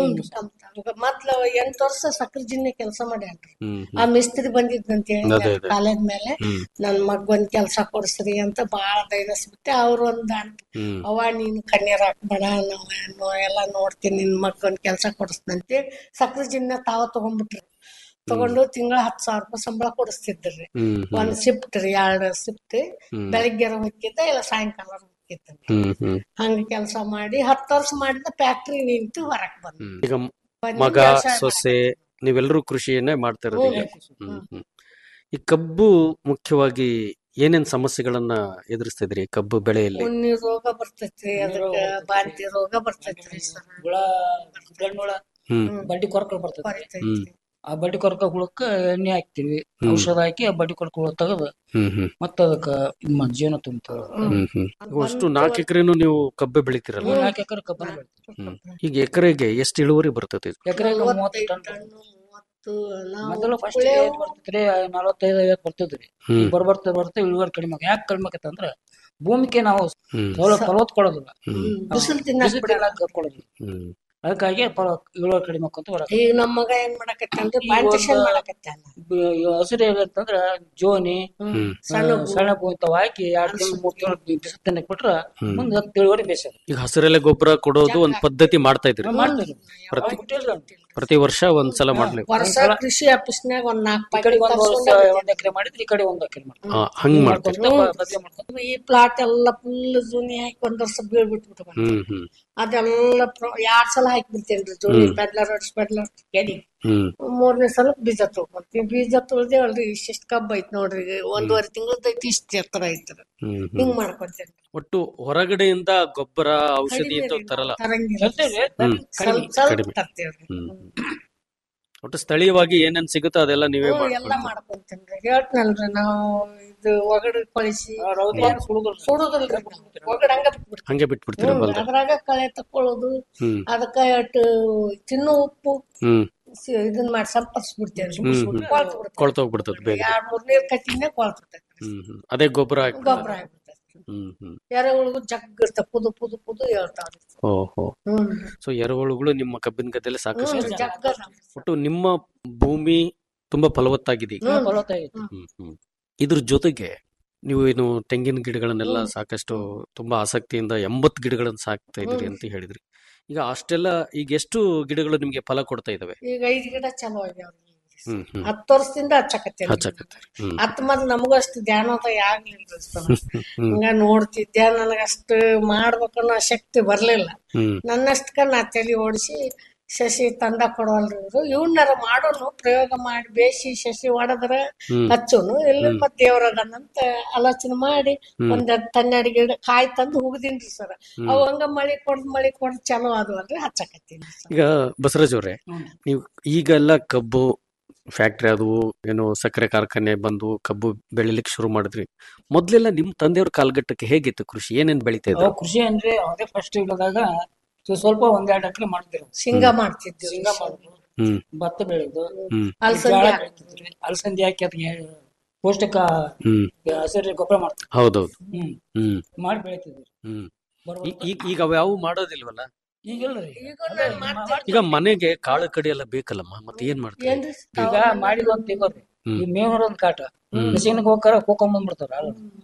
ಮೊದ್ಲ ಎಂಟ್ ವರ್ಷ ಸಕ್ರೆ ಜಿನ್ನೆ ಕೆಲಸ ಮಾಡ್ಯಾನ್ರಿ ಹ್ಮ್ ಆ ಮಿಸ್ತ್ರಿ ಬಂದಿದ್ದಂತ ಅದೇ, ಹೇಳಿ ಅದೇ. ಕಾಲೇಜ್ ಮೇಲೆ ಹ್ಮ್ ನನ್ ಮಗ್ ಒಂದ್ ಕೆಲ್ಸ ಕೊಡಿಸ್ರಿ ಅಂತ ಬಾಳ ದೈನಸ್ಬಿಟ್ಟೆ ಅವ್ರು ಒಂದ್ ಅಂಟ್ ಹ್ಮ್ ಅವ್ವ ನೀನು ಕಣ್ಣೀರ್ ಹಾಕ್ಬೇಡ ನಾವು ಎಲ್ಲಾ ನೋಡ್ತೀನಿ ನಿನ್ ಮಗ್ ಒಂದ್ ಕೆಲ್ಸ ಕೊಡಿಸ್ತಂತೆ ಸಕ್ರೆ ಜಿನ್ನ ತಾವ ತಗೊಂಡ್ಬಿಟ್ರಿ ತಗೊಂಡು ತಿಂಗಳ ಹತ್ತು ಸಾವಿರ ರೂಪಾಯಿ ಸಂಬಳ ಕೊಡಿಸ್ತಿದ್ರಿ ಹ್ಮ್ ಹ್ಮ್ ಒಂದ್ ಶಿಫ್ಟ್ ರೀ ಎರಡು ಶಿಫ್ಟ್ ಹ್ಮ್. ಬೆಳಿಗ್ಗೆ ಹೋಗಿದ್ದ ಇಲ್ಲ ಸಾಯಂಕಾಲ ಹೋಗಿದ್ದ ಹ್ಮ್ ಹ್ಮ್ ಹಂಗ ಕೆಲಸ ಮಾಡಿ ಹತ್ತು ವರ್ಷ ಮಾಡಿದ ಫ್ಯಾಕ್ಟ್ರಿ ನಿಂತು ಹೊರಕ್ ಬಂದ ಹ್ಮ್. ಈಗ ಮಗ ಸೊಸೆ ನೀವೆಲ್ಲರೂ ಕೃಷಿಯನ್ನೇ ಮಾಡ್ತಾ ಇರೋದು ಈಗ ಹ್ಮ್ ಹ್ಮ್ ಈ ಕಬ್ಬು ಮುಖ್ಯವಾಗಿ ಏನೇನ್ ಸಮಸ್ಯೆಗಳನ್ನ ಎದುರಿಸ್ತಿದ್ರಿ ಕಬ್ಬು ಬೆಳೆಯಲ್ಲಿ ಉಣ್ಣಿ ರೋಗ ಬರ್ತೈತ್ರಿ ಅದಕ್ಕ ಬಾಂತಿ ರೋಗ ಬರ್ತೈತ್ರಿ ಸರ್ ಹುಳ ಗಂಡುಳ ಹ್ಮ್ ಬಡ್ಡಿ ಕೊರಕಲ್ ಬರ್ತದೆ ಬರ್ತೈತ್ರಿ ಹ್ಮ್. ಆ ಬಡ್ಡಿ ಕೊರಕ ಹುಳಕ್ಕ ಎಣ್ಣೆ ಹಾಕ್ತಿವಿ ಔಷಧ ಹಾಕಿ ಆ ಬಡ್ಡಿ ಕೊರಕ ಹುಳ ತೆಗೆದು ಹ್ಮ್ ಹ್ಮ್ ಮತ್ತ ಅದಕ್ಕ ಇದ್ ಮಾಡ್ ಜೀವನ ತುಂಬ್ತಾವ ಹ್ಮ್ ಹ್ಮ್ ಅಷ್ಟು ನಾಲ್ಕು ಎಕರೆನು ನೀವು ಕಬ್ಬೆ ಬೆಳಿತೀರಲ್ಲ ನಾಲ್ಕು ಎಕರೆ ಕಬ್ಬನ ಬೆಳಿತೀವಿ ಹ್ಮ್ ಈಗ ಎಕರೆಗೆ ಎಷ್ಟು ಇಳುವರಿ ಬರ್ತದೆ ಇದು? ಎಕರೆಗೆ ಮೂವತ್ತು ಟನ್ ಟನ್ನು, ಮೂವತ್ತು ನಾವು ಮೊದಲು ಫಸ್ಟ್ ಬರ್ತಿದ್ರಿ ನಲವತ್ತೈದು ಐವತ್ತು ಬರ್ತಿದ್ರಿ ಹ್ಮ್ ಬರ್ ಬರ್ತಾ ಬರ್ತಾ ಇಳುವರಿ ಕಡಿಮೆ ಆಗ ಯಾಕೆ ಕಡಿಮೆ ಆಗತ್ತೆ ಅಂದ್ರೆ ಭೂಮಿಗೆ ನಾವು ಹ್ಮ್ ಸೌಲ ಫಲವತ್ ಕೊಡೋದಿಲ್ಲ ಹ್ಮ್ ಬಿಸಿಲು ತಿನ್ನಕ್ ಬಿಸಿಲು ಬಿಡಲ್ಲ ತಿನ್ನಕ್ ಕೊಡೋದಿಲ್ಲ ಹ್ಮ್ ಅದಕ್ಕಾಗಿ ಫಲ ಇಳುವರಿ ಕಡಿಮೆ ಆಕ್ಕಂತ ಬರತ್ತೆ ಈಗ ನಮ್ಮ ಮಗ ಏನ್ ಮಾಡಕತ್ತಾನ್ರಿ ಪ್ಲಾಂಟೇಶನ್ ಮಾಡಕತ್ತಾನ ಹಸಿರು ಅಂತಂದ್ರ ಜೋನಿ ಹ್ಮ್ ಸಣ್ಣ ಸಣ್ಣ ಹೂ ಇಂಥವ್ ಹಾಕಿ ಎರಡ್ ತಿಂಗಳು ಮೂರ್ ತಿಂಗಳು ಬಿಸಿಲು ತಿನ್ನಕ್ ಬಿಟ್ರ ಮುಂದೆ ಹತ್ತು ಇಳುವರಿ ಬೇಸದ ಈಗ ಹಸಿರೆಲೆ ಗೊಬ್ಬರ ಕೊಡೋದು ಒಂದ್ ಪದ್ಧತಿ ಮಾಡ್ತಾ ಇದ್ರಿ ಮಾಡ್ತೀವಿ ಪ್ರತಿ ಬಿಟ್ಟಿಲ್ಲ ಪ್ರತಿ ವರ್ಷ ಒಂದ್ಸಲ ಮಾಡ್ಲಿ ವರ್ಷ ಕೃಷಿ ಆಫೀಸ್ನಾಗ ಒಂದ್ ನಾಲ್ಕು ಈ ಕಡೆ ಪ್ಯಾಕೆಟ್ ಒಂದ್ ವರ್ಷ ಒಂದ್ ಎಕರೆ ಮಾಡಿದ್ರೆ ಈ ಕಡೆ ಒಂದ್ ಎಕರೆ ಮಾಡ್ತೀವಿ ಆ, ಹಂಗ್ ಮಾಡ್ತೀರಿ ಮಾಡ್ಕೊಂತ ಬದ್ಲಿ ಮಾಡ್ಕೊಂತ ಈ ಪ್ಲಾಟ್ ಎಲ್ಲ ಫುಲ್ ಜೂನಿ ಹಾಕಿ ಒಂದ್ ವರ್ಷ ಬೀಳ್ಬಿಟ್ಬಿಟ್ಟು ಹ್ಮ್ ಹ್ಮ್ ಅದೆಲ್ಲ ಪ್ರ- ಎರಡ್ ಸಲ ಹಾಕಿ ಬಿಡ್ತೇನ್ರಿ ಜೋಳಿ ಪೆಡ್ಲರ್ ಹೊಡ್ಸ್ ಪೆಡ್ಲರ್ ಎಡಿ ಹ್ಮ್ ಮೂರನೇ ಸಲ ಬೀಜ ತೊಗೊಂಡ್ತೀನಿ ಬೀಜ ತುಳ್ದೇವಲ್ರಿ ಇಷ್ಟಿಷ್ಟು ಕಬ್ಬ ಐತ್ ನೋಡ್ರಿ ಈಗ ಒಂದೂವರೆ ತಿಂಗಳದ ಐತಿ ಇಷ್ಟ ಎತ್ತರ ಐತ್ರಿ ಹ್ಮ್ ಹ್ಮ್ ಹಿಂಗ್ ಮಾಡ್ಕೊತೇನ್ರಿ ಒಟ್ಟು ಹೊರಗಡೆಯಿಂದ ಗೊಬ್ಬರ ಔಷಧಿ ಅಂತ ತರಲ್ಲ ತರಂಗಿಲ್ಲ ತರ್ತೇವ್ರಿ, ಸ್ವಲ್ಪ ಸ್ವಲ್ಪ ಕಡಿಮೆ. ತರ್ತೇವ್ರಿ ಹ್ಮ್ ಒಟ್ಟು ಸ್ಥಳೀಯವಾಗಿ ಏನೇನ್ ಸಿಗುತ್ತೋ ಅದೆಲ್ಲ ನೀವೇ ಹ್ಮ್, ಎಲ್ಲ ಮಾಡ್ಕೊಳ್ತೀರಿ ಮಾಡ್ಕೊಂತೇನ್ರಿ ಹೇಳ್ತನಲ್ರಿ ನಾವು ಇದು ಒಗಡು ಕಳಿಸಿ ಆ ರೌದಿ ಏನ್ ಸುಡುದಿಲ್ಲ. ಸುಡುದಿಲ್ರಿ ಒಗಡ್ ಹಂಗ ಬಿಟ್ಬಿಡ್ತೀವಿ ಹಂಗೆ ಬಿಟ್ಬಿಡ್ತೀರ ಹ್ಮ್, ಬಲ್ದ ಅದ್ರಾಗ ಕಳೆ ತಕೊಳ್ಳೋದು ಹ್ಮ್ ಅದಕ್ಕ ಅಟ್ಟು ತಿನ್ನು ಉಪ್ಪು ಹ್ಮ್ ಸಿ- ಇದನ್ ಮಾಡಿ ಸಂಪರ್ಸ್ಬಿಡ್ತೇವ್ರಿ ಹ್ಮ್ ಹ್ಮ್ ಕೊಳ್ತು ಬಿಡ್ತೇವೆ ಕೊಳ್ತೋಗ್ಬಿಡ್ತದ ಬೇಗ ಎರಡ್ ಮೂರ್ ನೀರ್ ಕಟ್ಟಿನ ಕೊಳ್ತೈತಿ ಹ್ಮ್ ಹ್ಮ್ ಅದೇ ಗೊಬ್ಬರ ಹಾಕಿ ಗೊಬ್ಬರ ಆಗ್ಬಿಡ್ತೈತಿ ಹ್ಮ್ ಹ್ಮ್ ಎರೆಹುಳುಗು ಜಗ್ ಇರ್ತಾವ ಪುದು ಪುದು ಪುದು ಹೇಳ್ತಾವ್ರಿ ಓಹೋ ಹ್ಮ್ ಸೊ ಎರೆಹುಳುಗಳು ನಿಮ್ಮ ಕಬ್ಬಿನ ಗದ್ದೆಯಲ್ಲಿ ಸಾಕಷ್ಟು ಹ್ಮ್ ಇದೆ. ಜಗ್ ಅದಾವ್ರಿ. ಒಟ್ಟು ನಿಮ್ಮ ಭೂಮಿ ತುಂಬಾ ಫಲವತ್ತಾಗಿದೆ ಈಗ. ಹ್ಮ್. ಫಲವತ್ತಾಗೈತಿ. ಹ್ಮ್ ಹ್ಮ್ ಇದ್ರ ಜೊತೆಗೆ ನೀವು ಏನು ತೆಂಗಿನ ಗಿಡಗಳನ್ನೆಲ್ಲ ಸಾಕಷ್ಟು ತುಂಬಾ ಆಸಕ್ತಿಯಿಂದ ಎಂಬತ್ತು ಗಿಡಗಳನ್ನ ಸಾಕ್ತಾ ಇದ್ರಿ ಅಂತ ಹೇಳಿದ್ರಿ ಈಗ ಅಷ್ಟೆಲ್ಲ ಈಗ ಎಷ್ಟು ಗಿಡಗಳು ನಿಮ್ಗೆ ಫಲ ಕೊಡ್ತಾ ಇದಾವೆ ಈಗ ಐದ್ ಗಿಡ ಚಲೋ ಆಗ್ಯಾವ್ರಿ ಹ್ಮ್ ಹ್ಮ್ ಹತ್ತು ವರ್ಷದಿಂದ ಹಚ್ಚಕತ್ತೇನೆ ಹಚ್ಚಕತ್ತಾರೆ ಹ್ಮ್ ಹತ್ ಮೊದ್ಲು ನಮಗೂ ಅಷ್ಟು ಧ್ಯಾನೋದಯ ಆಗ್ಲಿಲ್ಲ ಹ್ಮ್ ಹಂಗ ನೋಡ್ತಿದ್ದೆ ನನಗಷ್ಟು ಮಾಡ್ಬೇಕನ್ನೋ ಶಕ್ತಿ ಬರ್ಲಿಲ್ಲ ಹ್ಮ್ ನನ್ನಷ್ಟಕ್ಕ ನಾ ತಲೆ ಓಡಿಸಿ ಶಶಿ ತಂದ ಕೊಡವಲ್ರಿ ಇವ್ರು ಇವನ್ನಾರ ಮಾಡೋನು ಪ್ರಯೋಗ ಮಾಡಿ ಬೇಯಿಸಿ ಶಶಿ ಹೊಡೆದ್ರ ಹ್ಮ್ ಹಚ್ಚೋನು ಇಲ್ಲ ಮತ್ ದೇವ್ರದನಂತ ಆಲೋಚನೆ ಮಾಡಿ ಒಂದ್ ಹನ್ನೆರಡು ಗಿಡ ಕಾಯಿ ತಂದು ಹುಗ್ದಿನ್ರಿ ಸರ್ ಅವು ಹಂಗ ಮಳಿ ಕೊಡ್ದ್ ಮಳಿ ಕೊಡ್ದ್ ಚಲೋ ಆದ್ವಲ್ರಿ ಹಚ್ಚಕತ್ತೀನಿ ಸರ್ ಈಗ ಬಸವರಾಜ್ ಅವ್ರೆ ಹ್ಮ್. ನೀವು ಈಗೆಲ್ಲ ಕಬ್ಬು ಫ್ಯಾಕ್ಟ್ರಿ ಆದವು ಏನು ಸಕ್ಕರೆ ಕಾರ್ಖಾನೆ ಬಂದು ಕಬ್ಬು ಬೆಳಿಲಿಕ್ಕೆ ಶುರು ಮಾಡಿದ್ರಿ ಮೊದ್ಲೆಲ್ಲ ನಿಮ್ ತಂದೆಯವ್ರ ಕಾಲಘಟ್ಟಕ್ಕೆ ಹೇಗಿತ್ತು ಕೃಷಿ ಏನೇನ್ ಬೆಳಿತಾ ಇದ್ರು ಅವಾಗ ಕೃಷಿ ಅಂದ್ರೆ ಅದೇ ಫಸ್ಟ್ ಇಲ್ಲದಾಗ ಸ್ವಲ್ಪ ಒಂದೆರಡು ಎಕರೆ ಮಾಡ್ತಿರು ಶೇಂಗಾ ಮಾಡ್ತಿದ್ವಿ ಶೇಂಗಾ ಮಾಡುದು ಹ್ಮ್ ಭತ್ತ ಬೆಳೆಯೋದು ಹ್ಮ್ ಅಲ್ಸಂದಿ ಜೋಳ ಹಾಕ್ತಿದ್ವಿ. ಬೆಳಿತಿದ್ರಿ ಅಲಸಂದಿ ಹಾಕಿ ಅದಕ್ಕೆ ಪೌಷ್ಟಿಕ ಹ್ಮ್ ಹಸಿರು ಗೊಬ್ಬರ ಮಾಡ್ತಿದ್ವಿ ಹೌದೌದು ಹ್ಮ್ ಹ್ಮ್ ಮಾಡಿ ಬೆಳಿತಿದ್ವಿ ಹ್ಮ್ ಬರ್ಬೋದು. ಈ- ಈಗ ಈಗ ಅವ್ಯಾವು ಮಾಡೋದಿಲ್ವಲ್ಲ ಈಗಿಲ್ಲ ರೀ ಈಗ ನಾನ್ ಮಾಡ್ತಿದ್ದೆ. ಈಗ ಮನೆಗೆ ಕಾಳು ಕಡಿ ಎಲ್ಲ ಬೇಕಲ್ಲಮ್ಮ ಮತ್ತೆ ಏನ್ ಮಾಡ್ತೀರಿ ಏನ್ರಿ ಈಗ ಮಾಡಿದ್ ಒಂದ್ ತಿಗೋರಿ ಹ್ಮ್. ಈ ಮೇವ್ರ ಒಂದ್ ಕಾಟ ಮೆಣಸಿನಕಾಯಿ ಹೋಗ್ತಾರ ಕೋಕೊಂಡ್ ಬಂದ್ಬಿಡ್ತಾರ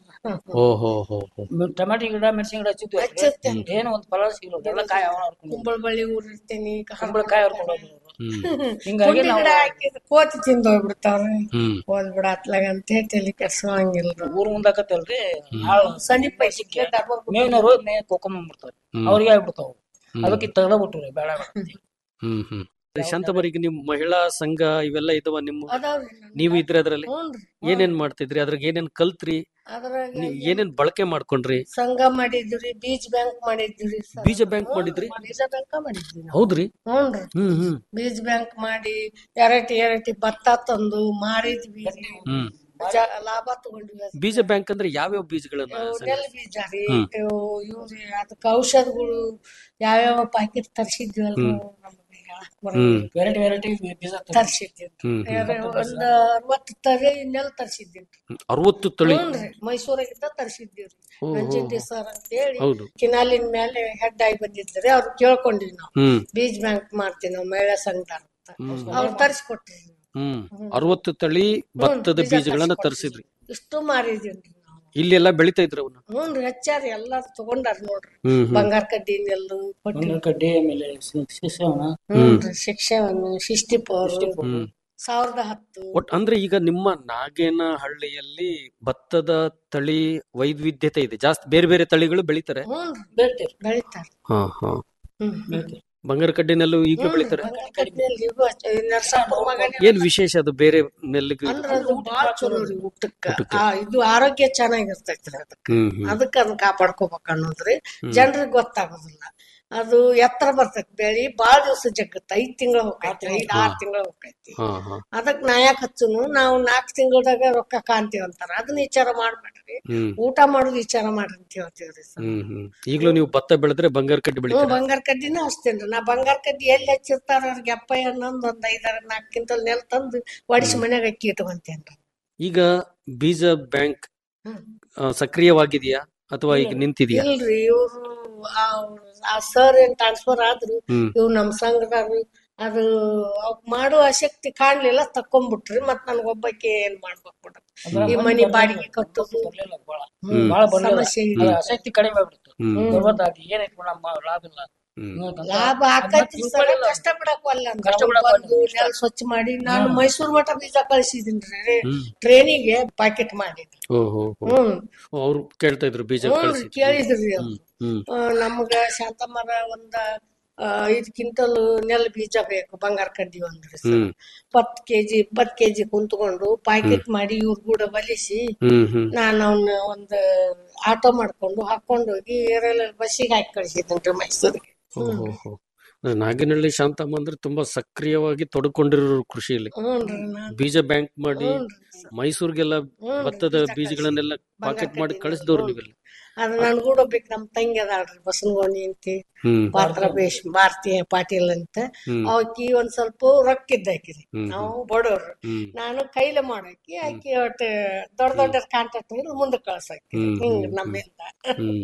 ಓ ಹೋ ಹೋ ಹೋ ಟಮಾಟಿ ಗಿಡ ಮೆಣಸಿನ ಗಿಡ ಹಚ್ಚಿದ್ವಿ ಹಚ್ಚುತ್ತೇನೆ. ಏನು ಒಂದ್ ಫಲ ಸಿಗಲ್ಲ ಎಲ್ಲ ಕಾಯಿ ಅವನ ಹರ್ಕೊಂಡು ಕುಂಬಳ ಬಳ್ಳಿ ಊರಿರ್ತೇನಿ ಕುಂಬಳಕಾಯಿ ಹರ್ಕೊಂಡು ಹೋಗೋದು ಹ್ಮ್ ಹಿಂಗಾಗಿ ಪುಂಡಿ ನಾವು ಗಿಡ ಹಾಕಿದ್ರೆ ಕೋತಿ ತಿಂದ್ ಹೋಗ್ಬಿಡ್ತಾವ್ರಿ ಹ್ಮ್ ಹೋದ್ ಬಿಡ ಅತ್ಲಾಗ ಅಂತ ಹೇಳಿ ತಲೆ ಕೆಡ್ಸೋಂಗಿಲ್ರಿ ಊರ್ ಮುಂದಾಕತ್ತಲ್ರಿ ಹಾಳು ಸಮೀಪ ಐತಿ ಧರ್ಮಪುರ ಮೇವಿನವರು ಮೇ ಕೋಕೊಂಡ್ ಬಂದ್ಬಿಡ್ತಾರ ಅವ್ರಿಗೆ ಆಗ್ಬಿಡ್ತಾವ ಅದಕ್ಕೆ ತೆಗ್ದ ಬಿಟ್ರಿ ಬೇಡ ಬೇಡ ಅಂತ. ಹ್ಮ್ ಹ್ಮ್ ಶಾಂತಮರಿಗೆ ನಿಮ್ ಮಹಿಳಾ ಸಂಘ ಇವೆಲ್ಲ ಇದಾವ ನಿಮ್ಮ ಅದಾವ್ರಿ ನೀವು ಇದ್ರೆ ಅದ್ರಲ್ಲಿ ಹ್ಞೂನ್ರಿ ಏನೇನ್ ಮಾಡ್ತಿದ್ರಿ ಅದ್ರಾಗ ಏನೇನ್ ಕಲ್ತ್ರಿ ಅದ್ರಾಗ ನೀವ್ ಏನೇನ್ ಬಳಕೆ ಮಾಡ್ಕೊಂಡ್ರಿ ಸಂಘ ಮಾಡಿದ್ವಿ ಬೀಜ ಬ್ಯಾಂಕ್ ಮಾಡಿದ್ವಿ ಸರ್. ಬೀಜ ಬ್ಯಾಂಕ್ ಮಾಡಿದ್ರಿ ಬೀಜ ಬ್ಯಾಂಕ್ ಮಾಡಿದ್ವಿ ನಾವು ಹೌದ್ರಿ ಹ್ಞೂನ್ರಿ ಹ್ಮ್ ಹ್ಮ್ ಬೀಜ ಬ್ಯಾಂಕ್ ಮಾಡಿ ಎರಟಿ ಎರಟಿ ಭತ್ತ ತಂದು ಮಾರಿದ್ವಿ ಹ್ಮ್ ಜ- ಲಾಭ ತಗೊಂಡ್ವಿ ಅದ್ರಲ್ಲಿ. ಬೀಜ ಬ್ಯಾಂಕ್ ಅಂದ್ರೆ ಯಾವ್ಯಾವ ಬೀಜಗಳನ್ನ ಅವು ಸಂಗ್ರಹಿಸಿ- ನೆಲ್ ಬೀಜ ರೀ ಇವು ಇವ್ರಿ ಅದಕ್ಕೆ ಔಷಧಗಳು ಯಾವ್ಯಾವ ಪ್ಯಾಕೆಟ್ ತರಿಸಿದ್ವಿ ಅಲ್ರಿ ನಮಗೆ ಹೇಳಕ್ ಬರಲ್ಲ. ಹ್ಮ್ ವೆರೈಟಿ ವೆರೈಟಿ ಬೀಜ ತಂದು ತರ್ಸಿದ್ವಿ ಹ್ಮ್ ಒಂದ್ ಅರವತ್ತು ತಲೆ ನೆಲ್ ತರ್ಸಿದ್ವಿ ಹ್ಮ್. ಅರವತ್ತು ತಳಿ ಹ್ಞೂನ್ರಿ ಮೈಸೂರಾಗಿದ್ದ ತರ್ಸಿದ್ದೀವ್ರಿ ಓ, ನಂಜಿಂದಿ ಸರ್ ಅಂತ ಹೇಳಿ ಹೌದು ಕಿನಾಲಿನ ಮೇಲೆ ಹೆಡ್ ಆಗಿ ಬಂದಿದ್ರಿ ಅವ್ರು ಕೇಳ್ಕೊಂಡ್ವಿ ನಾವು ಹ್ಮ್ ಬೀಜ ಬ್ಯಾಂಕ್ ಮಾಡ್ತೀವಿ ನಾವು ಮಹಿಳಾ ಸಂಘದಾರ ಅಂತ ಹ್ಮ್ ಅವ್ರು ತರ್ಸ್ಕೊಟ್ರಿ ಹ್ಮ್ ಅರವತ್ತು ತಳಿ ಭತ್ತದ ಬೀಜ ಬೀಜಗಳನ್ನ ತರ್ಸ್ಕೊಟ್ರಿ. ತರಿಸಿದ್ರಿ ಇಷ್ಟು ಮಾರಿದೀನ್ರಿ ನಾವು ಇಲ್ಲೆಲ್ಲ ಬೆಳಿತಾ ಇದ್ರ ಅವನ್ನ ಹ್ಞೂನ್ರಿ ಹೆಚ್ಚಾರಿ ಎಲ್ಲಾರು ತಗೊಂಡಾರ ನೋಡ್ರಿ ಹ್ಮ್ ಹ್ಮ್ ಬಂಗಾರ ಕಡ್ಡಿ ನೆಲ್ಲು ಪಟ್ಟಿ ಬಂಗಾರ ಕಡ್ಡಿ ಆಮೇಲೆ ಶಿಶವನ ಹ್ಞೂನ್ರಿ ಶಿಕ್ಷೆವನ್ನು ಶಿಷ್ಟಿಪೋರು ಹ್ಮ್ ಸಾವಿರದ ಹತ್ತು ಒಟ್ ಅಂದ್ರೆ ಈಗ ನಿಮ್ಮ ನಾಗೇನಹಳ್ಳಿಯಲ್ಲಿ ಭತ್ತದ ತಳಿ ವೈವಿಧ್ಯತೆ ಇದೆ ಜಾಸ್ತಿ ಬೇರೆ ಬೇರೆ ತಳಿಗಳು ಬೆಳಿತಾರೆ ಹ್ಞೂನ್ರಿ ಬೆಳಿತೀರಿ ಬೆಳಿತಾರ ಹಾ ಹಾ ಹ್ಮ್ ಬೆಳಿತೀರಿ ಬಂಗಾರ ಕಡ್ಡಿನಲ್ಲೂ ಈಗ ಬೆಳಿತಾರೆ ಬಂಗಾರ ಕಡ್ಡಿ ನೆಲ್ಲು ಇವು ಹಚ್ಚ- ಈ ನರಸಾಪುರ ಮಗನೇ ಏನ್ ವಿಶೇಷ ಅದು ಬೇರೆ ನೆಲ್ಲಿಗೆ ಅಂದ್ರ ಅದು ಬಾಳ ಚಲೋ ರೀ ಊಟಕ್ಕ ಆ, ಇದು ಆರೋಗ್ಯ ಚೆನ್ನಾಗಿರ್ತೈತ್ರಿ ಅದಕ್ಕ ಹ್ಮ್ ಹ್ಮ್ ಅದಕ್ಕ ಅದನ್ನ ಕಾಪಾಡ್ಕೋಬೇಕು ಅನ್ನೋದ್ರಿ ಜನರಿಗೆ ಗೊತ್ತಾಗೋದಿಲ್ಲ ಅದು ಎತ್ತರ ಬರ್ತೈತಿ ಬೆಳಿ ಬಾಳ ದಿವಸ ಜಗ್ಗತ್ತ ಐದ್ ತಿಂಗಳ ಹೋಗೈತಿ ಐದ್ ಆರ್ ತಿಂಗಳ ಹೋಗೈತಿ ಹಾ ಹಾ ಅದಕ್ ನಾ ಯಾಕೆ ಹಚ್ಚುನು ನಾವು ನಾಲ್ಕು ತಿಂಗಳದಾಗ ರೊಕ್ಕ ಕಾಂತೀವಿ ಅಂತಾರ ಅದನ್ನ ವಿಚಾರ ಮಾಡ್ಬೇಡ್ರಿ ಹ್ಮ್ ಊಟ ಮಾಡೋದು ವಿಚಾರ ಮಾಡ್ರಿ ಅಂತ ಹೇಳ್ತೀವ್ರಿ ಸರ್ ಹ್ಮ್ ಹ್ಮ್ ಈಗಲೂ ನೀವು ಭತ್ತ ಬೆಳೆದ್ರೆ ಬಂಗಾರ ಕಡ್ಡಿ ಹ್ಞೂ ಬೆಳಿತೀರಾ ಬಂಗಾರ ಕಡ್ಡಿನ ಹಚ್ತೇನ್ರಿ ನಾ ಬಂಗಾರ ಕಡ್ಡಿ ಎಲ್ಲಿ ಹಚ್ಚಿರ್ತಾರ ಅವ್ರಿಗೆ ಅಪ್ಪ ಅನ್ನೊಂದ್ ಒಂದ್ ಐದಾರ ನಾಲ್ಕು ಕ್ವಿಂಟಲ್ ನೆಲ್ ತಂದು ಒಡಿಸಿ ಮನ್ಯಾಗ ಅಕ್ಕಿ ಇಟ್ಕೊಂತೇನ್ರಿ ಈಗ ಬೀಜ ಬ್ಯಾಂಕ್ ಹ್ಮ್. ಆ, ಸಕ್ರಿಯವಾಗಿದೆಯಾ ಅಥವಾ ಈಗ ನಿಂತಿದೆಯಾ ಇಲ್ರಿ ಇವ್ರು ಆ ಸರ್ ಏನ್ ಟ್ರಾನ್ಸ್ಫರ್ ಆದ್ರು ಹ್ಮ್ ಇವ್ ನಮ್ ಸಂಘದವ್ರು ಅದು ಅವ್ಕ್ ಮಾಡುವ ಆಸಕ್ತಿ ಕಾಣ್ಲಿಲ್ಲ ತಕ್ಕೊಂಡ್ಬಿಟ್ರಿ ಮತ್ ನನ್ಗೊಬ್ಬಕ್ಕೆ ಏನ್ ಮಾಡ್ಬೇಕು ಬಿಡ್ರಿ ಅಂದ್ರೆ ಈ ಮಂದಿ ಮನಿ ಬರ್ಲಿಲ್ಲ, ಬಾಡಿಗೆ ಕಟ್ಟೋದು ಬರ್ಲಿಲ್ಲ ಬಾಳ ಹ್ಮ್. ಬಾಳ ಬರ್ಲಿಲ್ಲ ಸಮಸ್ಯೆ ಇದೆ. ಅದು ಆಸಕ್ತಿ ಕಡಿಮೆ ಆಗ್ಬಿಡ್ತು ಹ್ಮ್ ಬರ್ಬೋದಾಗಿ ಏನೈತಿ ಮೇಡಮ್ ಲಾಭ ಇಲ್ಲ ಹ್ಮ್ ಹಿಂಗಂತ ಲಾಭ ಅದ್ನ ಆಕೈತಿ ಸರ್ ತಿಳ್ಕೊಳ್ಳಿಲ್ಲ. ಕಷ್ಟ ಪಡಕ್ ಒಲ್ಲ ಕಷ್ಟ ಪಡಕ್ ಒಲ್ಲ. ಬಂದು ನೆಲ ಸ್ವಚ್ಛ ಮಾಡಿ ನಾನು ಮೈಸೂರ್ ಮಠ ಬೀಜ ಕಳಿಸಿದೀನ್ರಿ ಹ್ಮ್ ಟ್ರೈನಿಗೆ ಪ್ಯಾಕೆಟ್ ಮಾಡಿ ಓಹೋ ಹ್ಮ್ ಅವ್ರು ಕೇಳ್ತಾ ಇದ್ರು ಬೀಜ ಹ್ಞೂ ಕಳಿಸಿ ಕೇಳಿದ್ರಿ ಅವ್ರು ಹ್ಮ್ ಆ, ನಮ್ಗ ಶಾಂತಮ್ಮರ ಒಂದ ಆ, ಐದ್ ಕ್ವಿಂಟಲ್ ನೆಲ್ ಬೀಜ ಬೇಕು ಬಂಗಾರ ಕಡ್ಡಿ ಒಂದ್ರಿ ಸರ್ ಹ್ಮ್ ಇಪ್ಪತ್ ಕೆಜಿ ಇಪ್ಪತ್ ಕೆಜಿ ಕುಂತ್ಕೊಂಡು ಪ್ಯಾಕೆಟ್ ಮಾಡಿ ಇವ್ರ ಕೂಡ ಬಲಿಸಿ ಹ್ಮ್ ಹ್ಮ್ ನಾನು ಅವನ್ನ ಒಂದ್ ಆಟೋ ಮಾಡ್ಕೊಂಡು ಹಾಕೊಂಡು ಹೋಗಿ ಏರಲ್ಲಿ ಬಸ್ಸಿಗೆ ಹಾಕಿ ಕಳಿಸಿದ್ರಿ ಮೈಸೂರಿಗೆ ಓಹೋ ನಾಗಿನಹಳ್ಳಿ ಶಾಂತಮ್ಮ ಅಂದ್ರೆ ತುಂಬಾ ಸಕ್ರಿಯವಾಗಿ ತೊಡಕೊಂಡಿರೋ ಕೃಷಿಯಲ್ಲಿ ಹ್ಞೂನ್ರಿ ನಾನು ಬೀಜ ಬ್ಯಾಂಕ್ ಮಾಡಿ ಹ್ಞೂನ್ರಿ ಸರ್. ಮೈಸೂರಿಗೆಲ್ಲ ಹ್ಞೂನ್ರಿ, ಭತ್ತದ ಬೀಜ ಬೀಜಗಳನ್ನೆಲ್ಲ ಪಾಕೆಟ್ ಮಾಡಿ ಕಡ್ಡಿ ಕಳಿಸಿದವ್ರು ಹ್ಞೂ. ನೀವೆಲ್ಲ ಅದು ನನ್ ಕೂಡ ಬೇಕು ನಮ್ ತಂಗಿ ಅದಾಳ್ರಿ ಬಸವನಗೋಣಿ ಅಂತಿ ಹ್ಮ್ ಪಾತ್ರ ಬೇಷ್ ಭಾರತಿ ಪಾಟೀಲ್ ಅಂತ ಹ್ಮ್. ಅವಕಿ ಒಂದ್ ಸ್ವಲ್ಪ ರೊಕ್ಕ ಇದ್ದಾಕಿರಿ ಹ್ಮ್. ನಾವು ಬಡವ್ರು ಹ್ಮ್ ನಾನು ಕೈಲೆ ಮಾಡಾಕಿ ಆಕಿ ಒಟ್ಟು ದೊಡ್ಡ ದೊಡ್ಡ ಕಾಂಟ್ರಾಕ್ಟ್ ಮುಂದೆ ಕಳ್ಸಾಕಿ ಹ್ಮ್, ಹಿಂಗ್ ಹ್ಮ್, ನಮ್ಮಿಂದ ಹ್ಮ್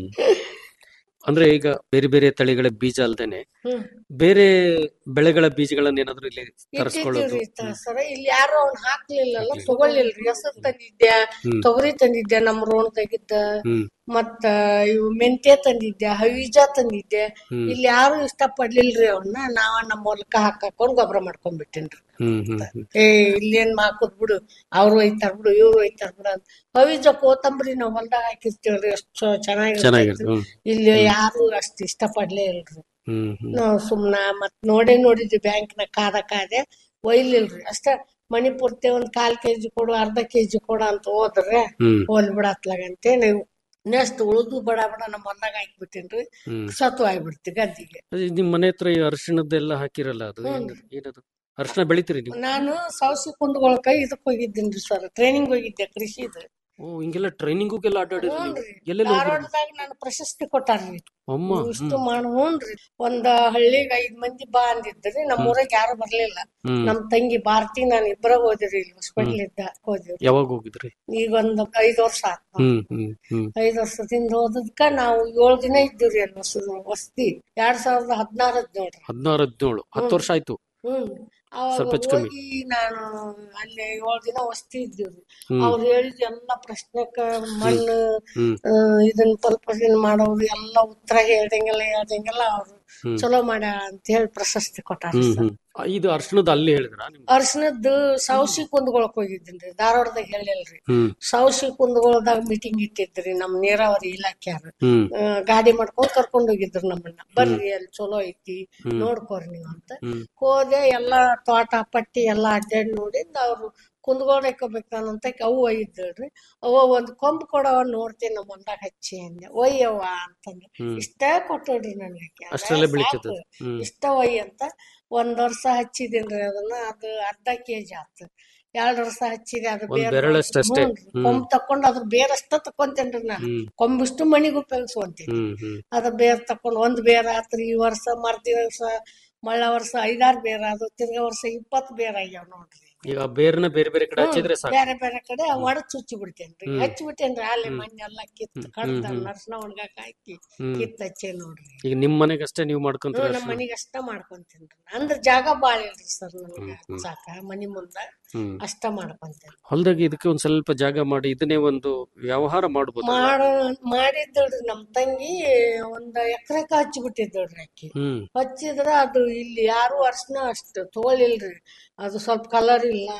ಅಂದ್ರೆ ಈಗ ಬೇರೆ ಬೇರೆ ತಳಿಗಳ ಬೀಜ ಅಲ್ದೇನೆ ಹ್ಮ್ ಬೇರೆ ಬೆಳೆಗಳ ಬೀಜಗಳನ್ನ ಏನಾದ್ರು ಇಲ್ಲಿ ತರಿಸ್ಕೊಳ್ಳೋದು ಇಟ್ಟಿದ್ದೀವ್ರಿ ಸರ ಇಲ್ಲಿ ಯಾರು ಅವ್ನ ಹಾಕ್ಲಿಲ್ಲಲ್ಲ ತಗೊಳ್ಳಿಲ್ರಿ ಹೆಸರು ತಂದಿದ್ದೆ ಹ್ಮ್. ತೊಗರಿ ತಂದಿದ್ದೆ ನಮ್ ರೋಣದಾಗಿದ್ದ ಹ್ಮ್ ಮತ್ತ ಇವು ಮೆಂತ್ಯ ತಂದಿದ್ದೆ ಹವೀಜ ತಂದಿದ್ದೆ ಹ್ಮ್. ಇಲ್ಲಿ ಯಾರು ಇಷ್ಟ ಪಡ್ಲಿಲ್ರಿ ಅವನ್ನ ನಾವ ನಮ್ಮ ಹೊಲಕ್ಕ ಹಾಕಾಕೊಂಡ್ ಗೊಬ್ಬರ ಮಾಡ್ಕೊಂಡ್ಬಿಟ್ಟೇನ್ರಿ ಹ್ಮ್ ಹ್ಮ್ ಹ್ಮ್ ಏ ಇಲ್ಲೇನ್ ಹಾಕುದ್ ಬಿಡು ಅವ್ರು ಒಯ್ತಾರ ಬಿಡು ಇವ್ರು ಒಯ್ತಾರ ಬಿಡು ಅಂತ ಹವೀಜ ಕೋತಂಬರಿ ನಾವ್ ಹೊಲ್ದಾಗ ಹಾಕಿರ್ತೀವ್ರಿ ಎಷ್ಟು ಚೆನ್ನಾಗಿರ್ತೈತಿ ಚೆನ್ನಾಗಿರುತ್ತೆ ಹ್ಮ್ ಇಲ್ಲಿ ಯಾರು ಅಷ್ಟ್ ಇಷ್ಟ ಪಡ್ಲೇ ಇಲ್ರಿ ಹ್ಮ್ ಹ್ಮ್ ನಾವ್ ಸುಮ್ನ ಮತ್ ನೋಡೇ ನೋಡಿದ್ವಿ ಬ್ಯಾಂಕ್ನ ಕಾದ ಕಾದೆ ಒಯ್ಲಿಲ್ರಿ ಅಷ್ಟ ಮಣಿ ಪೂರ್ತಿ ಒಂದ್ ಕಾಲ್ ಕೆಜಿ ಕೊಡು ಅರ್ಧ ಕೆಜಿ ಕೊಡು ಅಂತ ಹೋದ್ರೆ ಹ್ಮ್ ಹೋಲ್ ಬಿಡತ್ಲಾಗಂತೆ ನೀವು ನೆಕ್ಸ್ಟ್ ಉಳಿದು ಬಡ ಬಡ ನಮ್ಮ ಹೊಲ್ದಾಗ ಹಾಕ್ಬಿಟ್ಟೇನ್ರಿ ಹ್ಮ್ ಸತ್ತು ಆಗ್ಬಿಡ್ತಿ ಗದ್ದಿಗೆ ಅದೇ ನಿಮ್ ಮನೆ ಹತ್ರ ಈ ಅರಿಶಿಣದ್ದೆಲ್ಲ ಹಾಕಿರಲ್ಲ ಅದು ಏನದು ಏನದು ಅರಿಶಿಣ ಬೆಳಿತೀರಿ ನೀವು ನಾನು ಸೌಸಿ ಕುಂದಗೊಳಕ ಇದಕ್ ಹೋಗಿದ್ದೀನ್ರಿ ಸರ್ ಟ್ರೈನಿಂಗ್ ಹೋಗಿದ್ದೆ ಕೃಷಿದು ಓ ಹಿಂಗೆಲ್ಲ ಟ್ರೈನಿಂಗ್ಗೆಲ್ಲ ಅಡ್ಡಾಡಿರಿ ನೀವು ಹ್ಞೂನ್ರಿ ಎಲ್ಲೆಲ್ಲ ಹೋಗಿರಿ ಧಾರವಾಡದಾಗ ನಾನು ಪ್ರಶಸ್ತಿ ಕೊಟ್ಟಾರ್ರಿ ಅಮ್ಮ ನೀವು ಇಷ್ಟು ಮಾಡ್ ಹ್ಞೂನ್ರಿ ಒಂದ್ ಹಳ್ಳಿಗ್ ಐದ್ ಮಂದಿ ಬಾ ಅಂದಿದ್ರಿ ನಮ್ಮ ಊರಾಗ ಯಾರು ಬರ್ಲಿಲ್ಲ ಹ್ಮ್ ನಮ್ ತಂಗಿ ಭಾರತಿ ನಾನು ಇಬ್ಬರ ಹೋದಿರಿ ಇಲ್ಲಿ ಹಾಸ್ಪಿಟ್ಲ್ ಇದ್ದ ಹೋದಿವ್ರಿ ಯಾವಾಗ ಹೋಗಿದ್ರಿ ಈಗ ಒಂದ್ ಐದ್ ವರ್ಷ ಆತ ಹ್ಮ್ ಹ್ಮ್ ಹ್ಮ್ ಐದ್ ವರ್ಷದಿಂದ ಹೋದದ್ಕ ನಾವು ಏಳ್ ದಿನ ಇದ್ದೀವ್ರಿ ಅಲ್ಲಿ ಹೊಸ ವಸ್ತಿ ಎರಡ್ ಸಾವಿರದ ಹದಿನಾರು ನೋಡ್ರಿ ಹದಿನಾರು ಹದಿನೇಳು ಹತ್ತು ವರ್ಷ ಆಯ್ತು ಹ್ಮ್ ಅವಾಗ ಸ್ವಲ್ಪ ಹೆಚ್ಚು ಕಮ್ಮಿ. ಹೋಗಿ ನಾನು ಅಲ್ಲಿ ಏಳ್ ದಿನ ವಸ್ತಿ ಇದ್ದೀವ್ರಿ ಹ್ಮ್. ಅವ್ರು ಹೇಳಿದ ಎಲ್ಲಾ ಪ್ರಶ್ನೆಕ್ಕ ಮಣ್ಣು ಹ್ಮ್ ಆ, ಇದನ್ನ ಪಲ್ಪದಿನ ಮಾಡೋರು ಎಲ್ಲಾ ಉತ್ತರ ಹೇಳ್ದಂಗೆಲ್ಲ ಹೇಳ್ದಂಗೆಲ್ಲ ಅವ್ರು ಹ್ಮ್. ಚಲೋ ಮಾಡ್ಯಾಳ ಅಂತ ಹೇಳಿ ಪ್ರಶಸ್ತಿ ಕೊಟ್ಟಾರ ಹ್ಮ್ ಹ್ಮ್ ಆ, ಇದು ಅರ್ಶನದ ಅಲ್ಲಿ ಹೇಳಿದ್ರ ನಿಮ್ಗೆ ಅರ್ಶನದ್ದು ಸೌಸಿ ಕುಂದಗೊಳಕ್ ಹೋಗಿದ್ದೀನ್ರಿ ಧಾರವಾಡದಾಗ ಹೇಳಿಲ್ರಿ ಹ್ಮ್ ಸೌಸಿ ಕುಂದಗೊಳದಾಗ ಮೀಟಿಂಗ್ ಇಟ್ಟಿದ್ರಿ ನಮ್ ನೀರಾವರಿ ಇಲಾಖೆಯವ್ರು ಹ್ಮ್ ಆ, ಗಾಡಿ ಮಾಡ್ಕೊಂಡ್ ಕರ್ಕೊಂಡ್ ಹೋಗಿದ್ರು ನಮ್ಮನ್ನ ಬರ್ರಿ ಅಲ್ಲಿ ಚಲೋ ಐತಿ ನೋಡ್ಕೋರಿ ನೀವು ಅಂತ ಹ್ಮ್ ಹೋದೆ ಎಲ್ಲಾ ತೋಟ ಪಟ್ಟಿ ಎಲ್ಲಾ ಅಡ್ಡಾಡಿ ನೋಡಿಂದ ಅವ್ರು ಕುಂದ್ಗೋಡ್ ಹಾಕೋಬೇಕಂತ ಅವು ಒಯ್ದಿಳ್ರಿ ಅವ ಒಂದ್ ಕೊಂಬ್ ಕೊಡವ ನೋಡ್ತೀನಿ ನಮ್ಮ ಹೊಲ್ದಾಗ ಹಚ್ಚಿ ಅಂದೆ ಒಯ್ಯವ್ವ ಅಂತಂದ್ರೆ ಹ್ಮ್. ಇಷ್ಟ ಕೊಟ್ಟೋಡ್ರಿ ನನ್ಗೆ ಆಕೆ. ಅಷ್ಟ್ರಲ್ಲೇ ಸಾಕು. ಬೆಳಿತದ ಹ್ಮ್ ಇಷ್ಟ ಒಯ್ಯ ಅಂತ ಒಂದ್ ವರ್ಷ ಹಚ್ಚಿದೇನ್ರಿ ಅದನ್ನ ಅದು ಅರ್ಧ ಕೆಜಿ ಆತು ಎರಡ್ ವರ್ಷ ಹಚ್ಚಿದೆ ಅದು ಒಂದ್ ಬೇರ್ ಬೆರಳಷ್ಟು ಅಷ್ಟೇ. ಹ್ಞೂನ್ರಿ. ಹ್ಮ್. ಕೊಂಬ್ ತಕೊಂಡ್ ಅದ್ರ ಬೇರಷ್ಟ ತಕೊಂತೇನ್ರಿ ನಾ ಹ್ಮ್ ಕೊಂಬಿಷ್ಟು ಮನಿಗೂ ಉಪಯೋಗಿಸುವಂತೀನಿ ಹ್ಮ್ ಹ್ಮ್ ಅದ ಬೇರ್ ತಕೊಂಡ್ ಒಂದ್ ಬೇರ್ ಆತ್ರಿ ಈ ವರ್ಷ ಮರ್ದಿ ವರ್ಷ ಮಳ್ಳ ವರ್ಷ ಐದಾರ್ ಬೇರ್ ಅದು ತಿರ್ಗಾ ವರ್ಷ ಇಪ್ಪತ್ ಬೇರ್ ಆಗ್ಯಾವ ನೋಡ್ರಿ ಈಗ ಆ ಬೇರ್ನ ಬೇರೆ ಬೇರೆ ಕಡೆ ಹಚ್ಚಿದ್ರೆ ಸಾಕು ಬೇರೆ ಬೇರೆ ಕಡೆ ಒಡದ್ ಚುಚ್ಚಿ ಬಿಡ್ತೇನ್ರಿ ಹಚ್ಚಿ ಬಿಟ್ಟೇನ್ರಿ ಅಲ್ಲಿ ಮಣ್ಣೆಲ್ಲ ಕಿತ್ ಕಡ್ದ ನರ್ಸನ ಒಣಗಾಕ ಹಾಕಿ ಹ್ಮ್. ಕಿತ್ ಹಚ್ಚೆ ನೋಡ್ರಿ ಈಗ ನಿಮ್ ಮನೆಗಷ್ಟೇ ನೀವು ಮಾಡ್ಕೊಂತೀರ ಹ್ಞೂ ನಮ್ಮ ಮನಿಗ್ ಅಷ್ಟ ಮಾಡ್ಕೊಂತೇನ್ರಿ ಅಂದ್ರ ಜಾಗ ಬಾಳ ಇಲ್ರಿ ಸರ್ ನನ್ಗ ಸಾಕ ಮನಿ ಮುಂದ ಹ್ಮ್ ಅಷ್ಟ ಮಾಡ್ಕೊಂತೇನೆ ಹೊಲ್ದಾಗ ಇದಕ್ಕೆ ಒಂದ್ ಸ್ವಲ್ಪ ಜಾಗ ಮಾಡಿ ಇದನ್ನೇ ಒಂದು ವ್ಯವಹಾರ ಮಾಡ್ಬೋದು ಮಾಡ ಮಾಡಿದ್ದಳ್ರಿ ನಮ್ ತಂಗಿ ಒಂದ್ ಎಕರೆಕ ಹಚ್ಚಿ ಬಿಟ್ಟಿದ್ದಳ್ರಿ ಆಕಿ ಹ್ಮ್ ಹಚ್ಚಿದ್ರ ಅದು ಇಲ್ಲಿ ಯಾರು ಅರ್ಶನ ಅಷ್ಟು ತಗೊಳಿಲ್ರಿ ಅದು ಸ್ವಲ್ಪ ಕಲರ್ ಇಲ್ಲ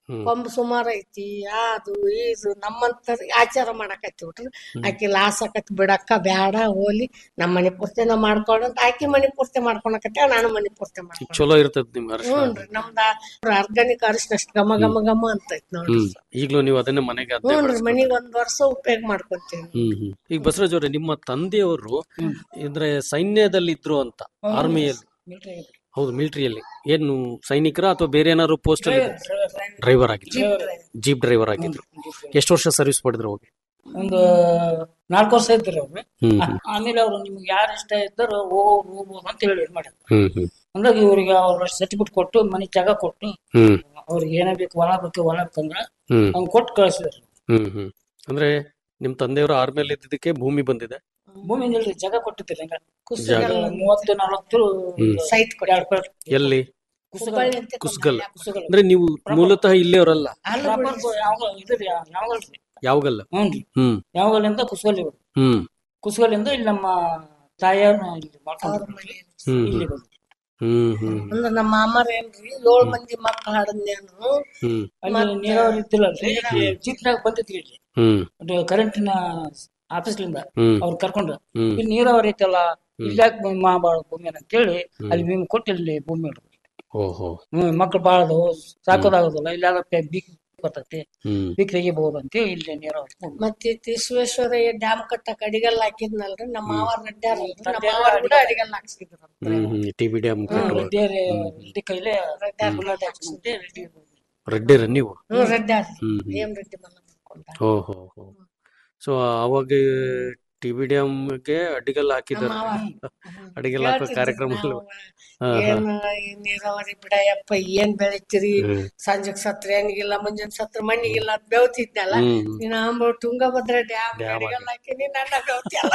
ಹ್ಮ್. ಕೊಂಬು ಸುಮಾರು ಐತಿ ಅದು ಇದು ನಮ್ಮಂತ ಆಚಾರ ಮಾಡಕತ್ತಿ ಬಿಟ್ರಿ ಆಕಿ ಲಾಸ್ ಆಕತಿ ಬಿಡಕ್ಕ ಬ್ಯಾಡ ಹೋಲಿ ನಮ್ಮ ಮನೆ ಪೂರ್ತಿ ನಾವ್ ಮಾಡ್ಕೊಂಡಂತ ಆಕಿ ಮನೆ ಪೂರ್ತಿ ಮಾಡ್ಕೊಳಕತ್ತ ನಾನು ಮನೆ ಪೂರ್ತಿ ಮಾಡ್ಕೊಂಡ ಚಲೋ ಇರ್ತದ ನಿಮ್ ಅರಿಶಿನ ಹ್ಞೂನ್ರಿ ನಮ್ದ ಆರ್ಗಾನಿಕ್ ಅರಿಶಿನ ಅಷ್ಟ್ ಘಮ ಘಮ ಘಮ ಅಂತೈತ್ ನೋಡ್ರಿ ಹ್ಮ್ ಈಗ್ಲೂ ನೀವು ಅದನ್ನೇ ಮನೆಗೆ ಅದ್ನೇ ಹ್ಞೂನ್ರಿ ಬಳಸ್ಕೊತೀರಿ. ಮನಿಗ್ ಒಂದ್ ವರ್ಷ ಉಪಯೋಗ ಮಾಡ್ಕೊಂತೀವಿ ಹ್ಮ್ ಹ್ಮ್ ಈಗ ಬಸವರಾಜ್ ಅವ್ರೆ ನಿಮ್ಮ ತಂದೆಯವರು ಅಂದ್ರೆ ಸೈನ್ಯದಲ್ಲಿ ಇದ್ರು ಅಂತ ಆರ್ಮಿಯಲ್ಲಿ ಮಿಲಿಟರಿ ಹೌದು ಮಿಲಿಟರಿಯಲ್ಲಿ ಏನು ಸೈನಿಕರ ಅಥವಾ ಬೇರೆ ಏನಾದ್ರು ಪೋಸ್ಟ್ ಅಲ್ಲಿ ಡ್ರೈವರ್ ಆಗಿದ್ರು ಜೀಪ್ ಡ್ರೈವರ್ ಆಗಿದ್ರು ಎಷ್ಟು ವರ್ಷ ಸರ್ವಿಸ್ ಮಾಡಿದ್ರು ಹೋಗಿ ಒಂದು ನಾಲ್ಕು ವರ್ಷ ಇದ್ದರು ಅವ್ರು ಹ್ಮ್ ಆ- ಆಮೇಲೆ ಅವ್ರು ನಿಮ್ಗೆ ಯಾರು ಇಷ್ಟ ಇದ್ದಾರೋ ಹೋಗ್ಬೋದು ಹೋಗ್ಬೋದು ಅಂತ ಹೇಳಿ ಮಾಡಿ ಹ್ಮ್ ಹ್ಮ್ ಹಂಗಾಗಿ ಇವ್ರಿಗೆ ಅವ್ರ ಸರ್ಟಿಫಿಕೇಟ್ ಕೊಟ್ಟು ಮನೆ ಜಾಗ ಕೊಟ್ಟು ಹ್ಮ್ ಅವ್ರಿಗೆ ಏನೇ ಬೇಕು ಹೊಲ ಬೇಕು ಹೊಲ ಬೇಕಂದ್ರ ಹ್ಮ್ ಅವ್ನು ಕೊಟ್ಟು ಕಳಿಸಿದ್ರು ಹ್ಮ್ ಹ್ಮ್ ಅಂದ್ರೆ ನಿಮ್ ತಂದೆಯವರು ಆರ್ಮಿಯಲ್ಲಿ ಇದ್ದಿದ್ದಕ್ಕೆ ಭೂಮಿ ಬಂದಿದೆ ಭೂಮಿ ನಿಲ್ರಿ ಜಾಗ ಕೊಟ್ಟಿದ್ದಿಲ್ಲ ಹಂಗ ಜಾಗ ಮೂವತ್ತು ನಲವತ್ತು ಸೈಟ್ ಕೊಡಿ ಎರಡು ಪ್ಲೇಟ್ ಎಲ್ಲಿ ಹುಬ್ಬಳ್ಳಿ ಅಂತ ಕುಸ್ಗಲ್ ಕುಸುಗಲ್ ಅಂದ್ರೆ ನೀವು ಮೂಲತಃ ಇಲ್ಲೇ ಅವರಲ್ಲ ಅಲ್ಲ ಪ್ರಾಪರ್ ಯಾವ ಇದು ರೀ ಯಾವಾಗಲ್ರಿ ಯಾವಾಗಲ್ಲ ಹ್ಞೂನ್ರಿ ಹ್ಮ್ ಯಾವಾಗಲಿಂದ ಕುಸುಗಲ್ ಇವ್ರು ಹ್ಮ್ ಕುಸುಗಲಿಂದ ಇಲ್ಲಿ ನಮ್ಮ ತಾಯಿಯವ್ರನ್ನ ಇಲ್ಲಿ ಮಾಡ್ಕೊಂಡು ಹ್ಮ್ ಇಲ್ಲಿ ಬಂದ್ರು ಹ್ಮ್ ಹ್ಮ್ ಅಂದ್ರ ನಮ್ಮ ಮಾಮಾರ ಏನ್ರಿ ಏಳ್ ಮಂದಿ ಮಕ್ಳು ಹಾಡದ್ನೇನು ಹ್ಮ್ ಅಲ್ಲಿ ನೀರಾವರಿ ಇದ್ದಿಲ್ಲಲ್ರಿ ಜೀಪ್ನಾಗ ಬಂದಿದ್ರಿ ಇಲ್ಲಿ ಹ್ಮ್ ಅದು ಕರೆಂಟಿನ ಆಫೀಸ್ಲಿಂದ ಹ್ಮ್ ಅವ್ರು ಕರ್ಕೊಂಡು ಹ್ಮ್ ಇಲ್ಲಿ ನೀರಾವರಿ ಐತಲ್ಲ ಇಲ್ಲಿ ಯಾಕೆ ಮಾಡಬಾರ್ದು ಭೂಮಿ ಅಂತೇಳಿ ಅಲ್ಲಿ ಭೂಮಿ ಕೊಟ್ಟು ಇಲ್ಲಿ ಭೂಮಿ ಇಡ್ಬೇಕು ಓಹೋ ಹ್ಮ್ ಮಕ್ಳು ಬಾಳ ಅದಾವು ಸಾಕೋದಾಗೋದಿಲ್ಲ ಇಲ್ಲೆಲ್ಲ ಬೀಕ್ ಬರ್ತೈತಿ ಹ್ಮ್ ಬೀಕ್ ತೆಗಿಬಹುದು ಅಂತ ಇಲ್ಲಿ ನೀರಾವರಿ ಕೊಡ್ಬೇಕು. ಮತ್ತೆ ವಿಶ್ವೇಶ್ವರ ಡ್ಯಾಮ್ ಕಟ್ಟಕ್ ಅಡಿಗೆಲ್ಲ ಹಾಕಿದ್ನಲ್ರಿ ನಮ್ಮ ಮಾವ ರೆಡ್ಡ್ಯಾರ ನಮ್ಮ ತಂದೆ ಮಾವ ಕೂಡ ಅಡಿಗೆಲ್ಲ ಹಾಕ್ಸಿದ್ರು ಹ್ಮ್ ಹ್ಮ್ ಟಿ ಬಿ ಡ್ಯಾಮ್ ಕಟ್ಟುವ ರೆಡ್ಡಿಯರೇ ರೆಡ್ಡಿ ಕೈಲೇ ಬುಲೆಟ್ ಹಾಕ್ಸ್ಕೊಂಡೆ ರೆಡ್ಡಿ ರೆಡ್ಡಿರ ನೀವು ಹ್ಮ್ ರೆಡ್ಡ್ಯಾರ ಹ್ಮ್ ಹ್ಮ್ ಏಮ್ ರೆಡ್ಡಿ ಮಲ್ಲ ಮಾಡ್ಕೊಂಡ ಓಹೋ ಹೋ ಸೊ ಅವಾಗ ಟಿ ಬಿ ಡ್ಯಾಮ್ಗೆ ಅಡ್ಡಿಗೆಲ್ಲ ಹಾಕಿದ್ದಾರೆ ಮಾವ ಅಡಿಗೆಲ್ಲ ಹಾಕೋ ಕಾರ್ಯಕ್ರಮಗಳು ಹಾ, ಹಾ. ಏನ್ ಈ ನೀರಾವರಿ ಬಿಡಯಪ್ಪ ಏನ್ ಬೆಳಿತೀರಿ ಹ್ಮ್. ಸಂಜೆಗ್ ಸತ್ರ ಏನಿಗಿಲ್ಲ ಮುಂಜಾನೆ ಸತ್ರ ಮಣ್ಣಿಗಿಲ್ಲ ಅಂತ ಬೆವ್ತಿದ್ನಲ್ಲ ಹ್ಮ್ ನೀನ್ ಅಂಬ ತುಂಗಭದ್ರ ಡ್ಯಾಮ್ ಡ್ಯಾಮ್ ಅಡಿಗೆಲ್ಲ ಹಾಕಿನಿ ನನ್ನ ಬೆವ್ತಿಯಲ್ಲ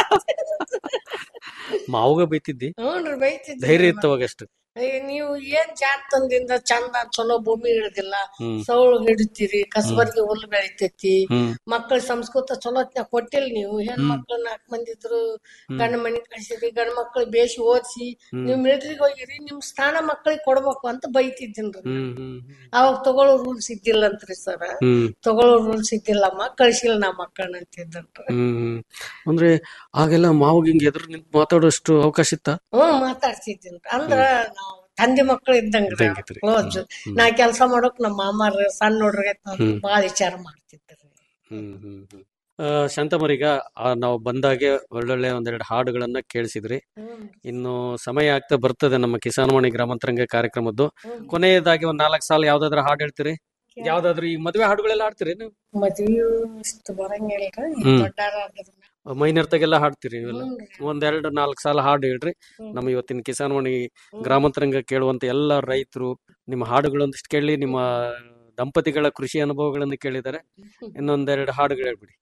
ಮಾವುಗ ಬೈತಿದ್ದಿ ಹ್ಞೂನ್ರಿ ಬೈತಿದ್ದೆ ಧೈರ್ಯ ಇತ್ತು ಅವಾಗ ಅಷ್ಟು ಅಯ್ಯ, ನೀವು ಏನ್ ಜಾತಂದಿಂದ ಚಂದ ಚಲೋ ಭೂಮಿ ಹಿಡ್ದಿಲ್ಲ ಹ್ಮ್ ಸೌಳು ಹಿಡಿತೀರಿ ಕಸಬರ್ಗಿ ಹುಲ್ಲು ಬೆಳಿತೈತಿ ಹ್ಮ್ ಮಕ್ಕಳ ಸಂಸ್ಕೃತ ಚಲೋತ್ನ ಕೊಟ್ಟಿಲ್ಲ ನೀವು ಹೆಣ್ ಮಕ್ಳು ನಾಲ್ಕು ಮಂದಿ ಇದ್ರು ಗಂಡ ಮನಿ ಕಳ್ಸಿರಿ ಗಂಡ ಮಕ್ಳು ಬೇಸಿ ಓದಿಸಿ ನೀವು ಮಿಲಿಟ್ರಿಗೆ ಹೋಗಿರಿ ನಿಮ್ ಸ್ಥಾನ ಮಕ್ಳಿಗೆ ಕೊಡ್ಬೇಕು ಅಂತ ಬೈತಿದ್ದೀನ್ರಿ ಹ್ಮ್ ಹ್ಮ್ ಅವಾಗ ತಗೊಳ್ಳೋ ರೂಲ್ಸ್ ಇದ್ದಿಲ್ಲಂತ್ರಿ ಸರ್ ಹ್ಮ್ ತಗೊಳ್ಳೋ ರೂಲ್ಸ್ ಇದ್ದಿಲ್ಲಮ್ಮ ಕಳ್ಸಿಲ್ಲ ನಾ ಮಕ್ಕಳನ್ನ ಅಂತಿದ್ದಂತ್ರಿ ಹ್ಮ್ ಹ್ಮ್ ಅಂದ್ರೆ ಆಗೆಲ್ಲ ಮಾವುಗ ಹಿಂಗ್ ಎದುರು ನಿಂತು ಮಾತಾಡೋಷ್ಟು ಅವಕಾಶ ಇತ್ತ ಹ್ಮ್ ಮಾತಾಡ್ತಿದ್ದೀನಿ ಅಂದ್ರ ನಾವು ತಂದೆ ಮಕ್ಳು ಇದ್ದಂಗ್ರಿ ಇದ್ದಂಗಿದ್ರಿ. ಕ್ಲೋಸ್ ನಾ ಕೆಲ್ಸ ಮಾಡೋಕ್ ನಮ್ಮ ಮಾಮಾರ ಸಣ್ಣ ನೋಡ್ರಿ ಬಾಳ ವಿಚಾರ ಮಾಡ್ತಿದ್ರಿ ಹ್ಮ್ ಹ್ಮ್ ಹ್ಮ್ ಆ, ಶಾಂತಮ್ಮರೀಗ ಆ, ನಾವು ಬಂದಾಗೆ ಒಳ್ಳೊಳ್ಳೆ ಒಂದೆರಡು ಹಾಡುಗಳನ್ನ ಕೇಳಿಸಿದ್ರಿ ಹ್ಮ್ ಇನ್ನು ಸಮಯ ಆಗ್ತಾ ಬರ್ತದೆ ನಮ್ಮ ಕಿಸಾನ್ವಾಣಿ ಗ್ರಾಮಾಂತರಂಗ ಕಾರ್ಯಕ್ರಮದ್ದು ಕೊನೆಯದಾಗಿ ಒಂದ್ ನಾಲ್ಕು ಸಾಲ ಯಾವ್ದಾದ್ರು ಹಾಡು ಹೇಳ್ತೀರಿ ಯಾವ್ದಾದ್ರು ಈ ಮದ್ವೆ ಹಾಡುಗಳೆಲ್ಲ ಹಾಡ್ತೀರಿ ನೀವು ಮದ್ವಿ ಇಷ್ಟು ಬರಂಗಿಲ್ರಿ ಹ್ಮ್. ದೊಡ್ಡಾರ ಮೈನರ್ತಾಗೆಲ್ಲ ಹಾಡ್ತೀರಿ ಇವೆಲ್ಲ ಒಂದೆರಡು ನಾಲ್ಕು ಸಾಲ ಹಾಡು ಹೇಳ್ರಿ ನಮ್ಮ ಇವತ್ತಿನ ಕಿಸಾನ್ವಾಣಿ ಗ್ರಾಮಾಂತರಂಗ ಕೇಳುವಂತ ಎಲ್ಲ ರೈತರು ನಿಮ್ಮ ಹಾಡುಗಳೊಂದಿಷ್ಟು ಕೇಳಿ ನಿಮ್ಮ ದಂಪತಿಗಳ ಕೃಷಿ ಅನುಭವಗಳನ್ನು ಕೇಳಿದ್ದಾರೆ ಇನ್ನೊಂದೆರಡು ಹಾಡುಗಳು ಹೇಳ್ಬಿಡಿ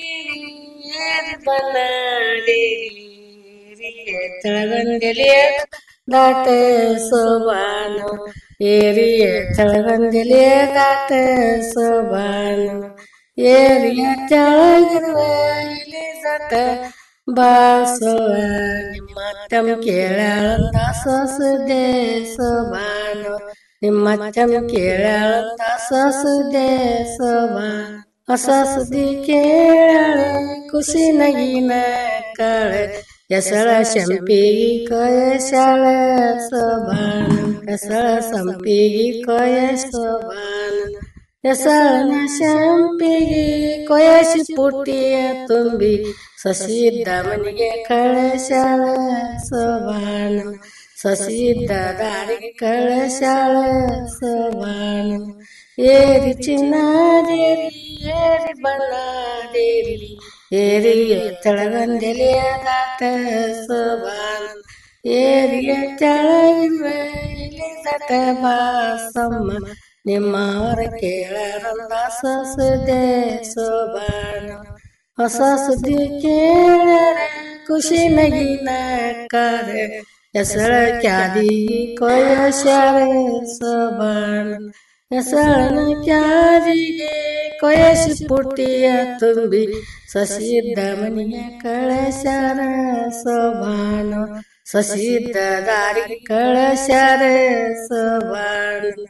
ದಾಟ ಸೋಬಾನ ಏರಿಯ ತಳಗಂದಲೇ ದಾಟ ಸೋಬಾನ ಏರಿಯ ತೆಳಗಿರುವ ಇಲಿ ದಾಟ ಬಾಸವ ನಿಮ್ಮ ತಮ್ ಕೇಳಂದ ಸೊಸದೆ ಸೋಬಾನ ನಿಮ್ಮ ತಮ್ ಕೇಳಂದ ಸೊಸದೆ ಸೋಬಾನ ಹೊಸ ಸುದ್ದಿ ಕೇಳ ಖುಷಿ ನಗಿನ ಕಾಳೆ ಎಸಳ ಶಂಪಿಗಿ ಕೊಯಸಳ ಸೋಬಾನ ಎಸಳ ಸಂಪಿಗಿ ಕೊಯ ಸೋಬಾನ ಎಸಳನ ಶಂಪಿಗಿ ಕೊಯಸಿ ಪುಟ್ಟಿಯ ತುಂಬಿ ಸಸಿದ್ದ ಮನೆಗೆ ಕಳಶಾಳ ಸೋಬಾನ ಸಸಿದ್ದ ದಾರಿಗೆ ಕಳಶಾಳ ಸೋಬಾನ ಏರಿ ಚಿನ್ನಾದೇರಿ ಏರಿ ಬಣ್ಣಾದೇರಿ ಏರಿಯ ತೆಳಗಂದೆಲೆಯ ದಾಟ ಸೋಬಾನ ಏರಿಯ ತೆಳಗಿರುವ ಇಲ್ಲಿ ದಟ ಬಾಸಮ್ಮ ನಿಮ್ಮವರ ಕೇಳರಂದ ಸಸದೆ ಸೋಬಾನ ಹೊಸ ಸುದ್ದಿ ಕೇಳರೆ ಖುಷಿ ನಗಿನ ಕಾರೆ ಹೆಸಳ ಕ್ಯಾದಿ ಕೊಯಶಾರೆ ಸೋಬಾನ ಹೆಸಳನ ಕ್ಯಾದಿಗೆ ಕೊಯಸಿ ಪುಟ್ಟಿಯ ತುಂಬಿ ಸಸಿದ್ದ ಮನೆಯ ಕಳಶಾರ ಸೋಬಾನ ಸಸಿದ್ದ ದಾರಿಗೆ ಕಳಶಾರ ಸೋಬಾನ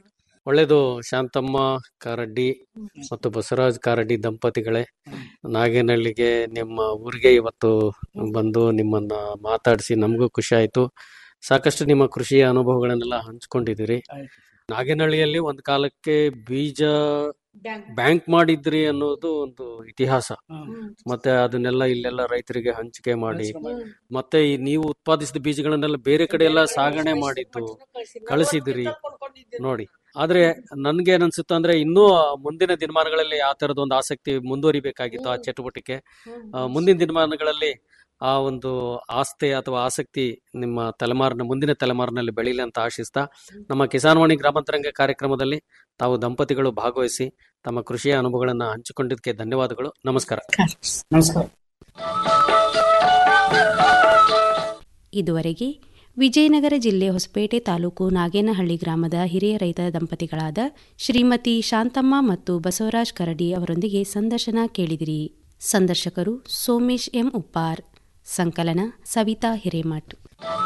ಒಳ್ಳೇದು ಶಾಂತಮ್ಮ ಕಾರಡ್ಡಿ ಮತ್ತು ಬಸವರಾಜ್ ಕಾರಡ್ಡಿ ದಂಪತಿಗಳೇ ನಾಗೇನಹಳ್ಳಿಗೆ ನಿಮ್ಮ ಊರಿಗೆ ಇವತ್ತು ಬಂದು ನಿಮ್ಮನ್ನ ಮಾತಾಡಿಸಿ ನಮಗೂ ಖುಷಿ ಆಯ್ತು ಸಾಕಷ್ಟು ನಿಮ್ಮ ಕೃಷಿಯ ಅನುಭವಗಳನ್ನೆಲ್ಲ ಹಂಚ್ಕೊಂಡಿದ್ದೀರಿ ನಾಗೇನಹಳ್ಳಿಯಲ್ಲಿ ಒಂದು ಕಾಲಕ್ಕೆ ಬೀಜ ಬ್ಯಾಂಕ್ ಬ್ಯಾಂಕ್ ಮಾಡಿದ್ರಿ ಅನ್ನೋದು ಒಂದು ಇತಿಹಾಸ ಮತ್ತೆ ಅದನ್ನೆಲ್ಲ ಇಲ್ಲೆಲ್ಲ ರೈತರಿಗೆ ಹಂಚಿಕೆ ಮಾಡಿ ಮತ್ತೆ ಈ ನೀವು ಉತ್ಪಾದಿಸಿದ ಬೀಜಗಳನ್ನೆಲ್ಲ ಬೇರೆ ಕಡೆ ಎಲ್ಲ ಸಾಗಣೆ ಮಾಡಿದ್ದು ಕಳಿಸಿದಿರಿ ನೋಡಿ ಆದ್ರೆ ನನ್ಗೆ ಏನ್ ಅನ್ಸುತ್ತೆ ಅಂದ್ರೆ ಇನ್ನೂ ಮುಂದಿನ ದಿನಮಾನಗಳಲ್ಲಿ ಆ ತರದ ಒಂದು ಆಸಕ್ತಿ ಮುಂದುವರಿಬೇಕಾಗಿತ್ತು ಆ ಚಟುವಟಿಕೆ ಆ, ಮುಂದಿನ ದಿನಮಾನಗಳಲ್ಲಿ ಆ ಒಂದು ಆಸ್ತಿ ಅಥವಾ ಆಸಕ್ತಿ ನಿಮ್ಮ ತಲೆಮಾರಿನ ಮುಂದಿನ ತಲೆಮಾರಿನಲ್ಲಿ ಬೆಳೀಲಿ ಅಂತ ಆಶಿಸ್ತಾ ನಮ್ಮ ಕಿಸಾನ್ವಾಣಿ ಗ್ರಾಮಾಂತರಂಗ ಕಾರ್ಯಕ್ರಮದಲ್ಲಿ ತಾವು ದಂಪತಿಗಳು ಭಾಗವಹಿಸಿ ತಮ್ಮ ಕೃಷಿಯ ಅನುಭವಗಳನ್ನ ಹಂಚಿಕೊಂಡಿದ್ದಕ್ಕೆ ಧನ್ಯವಾದಗಳು ನಮಸ್ಕಾರ ನಮಸ್ಕಾರ ಇದುವರೆಗೆ ವಿಜಯನಗರ ಜಿಲ್ಲೆ ಹೊಸಪೇಟೆ ತಾಲೂಕು ನಾಗೇನಹಳ್ಳಿ ಗ್ರಾಮದ ಹಿರಿಯ ರೈತ ದಂಪತಿಗಳಾದ ಶ್ರೀಮತಿ ಶಾಂತಮ್ಮ ಮತ್ತು ಬಸವರಾಜ್ ಕರಡಿ ಅವರೊಂದಿಗೆ ಸಂದರ್ಶನ ಕೇಳಿದಿರಿ ಸಂದರ್ಶಕರು ಸೋಮೇಶ್ ಎಂ ಉಪ್ಪಾರ್ ಸಂಕಲನ ಸವಿತಾ ಹಿರೇಮಠ್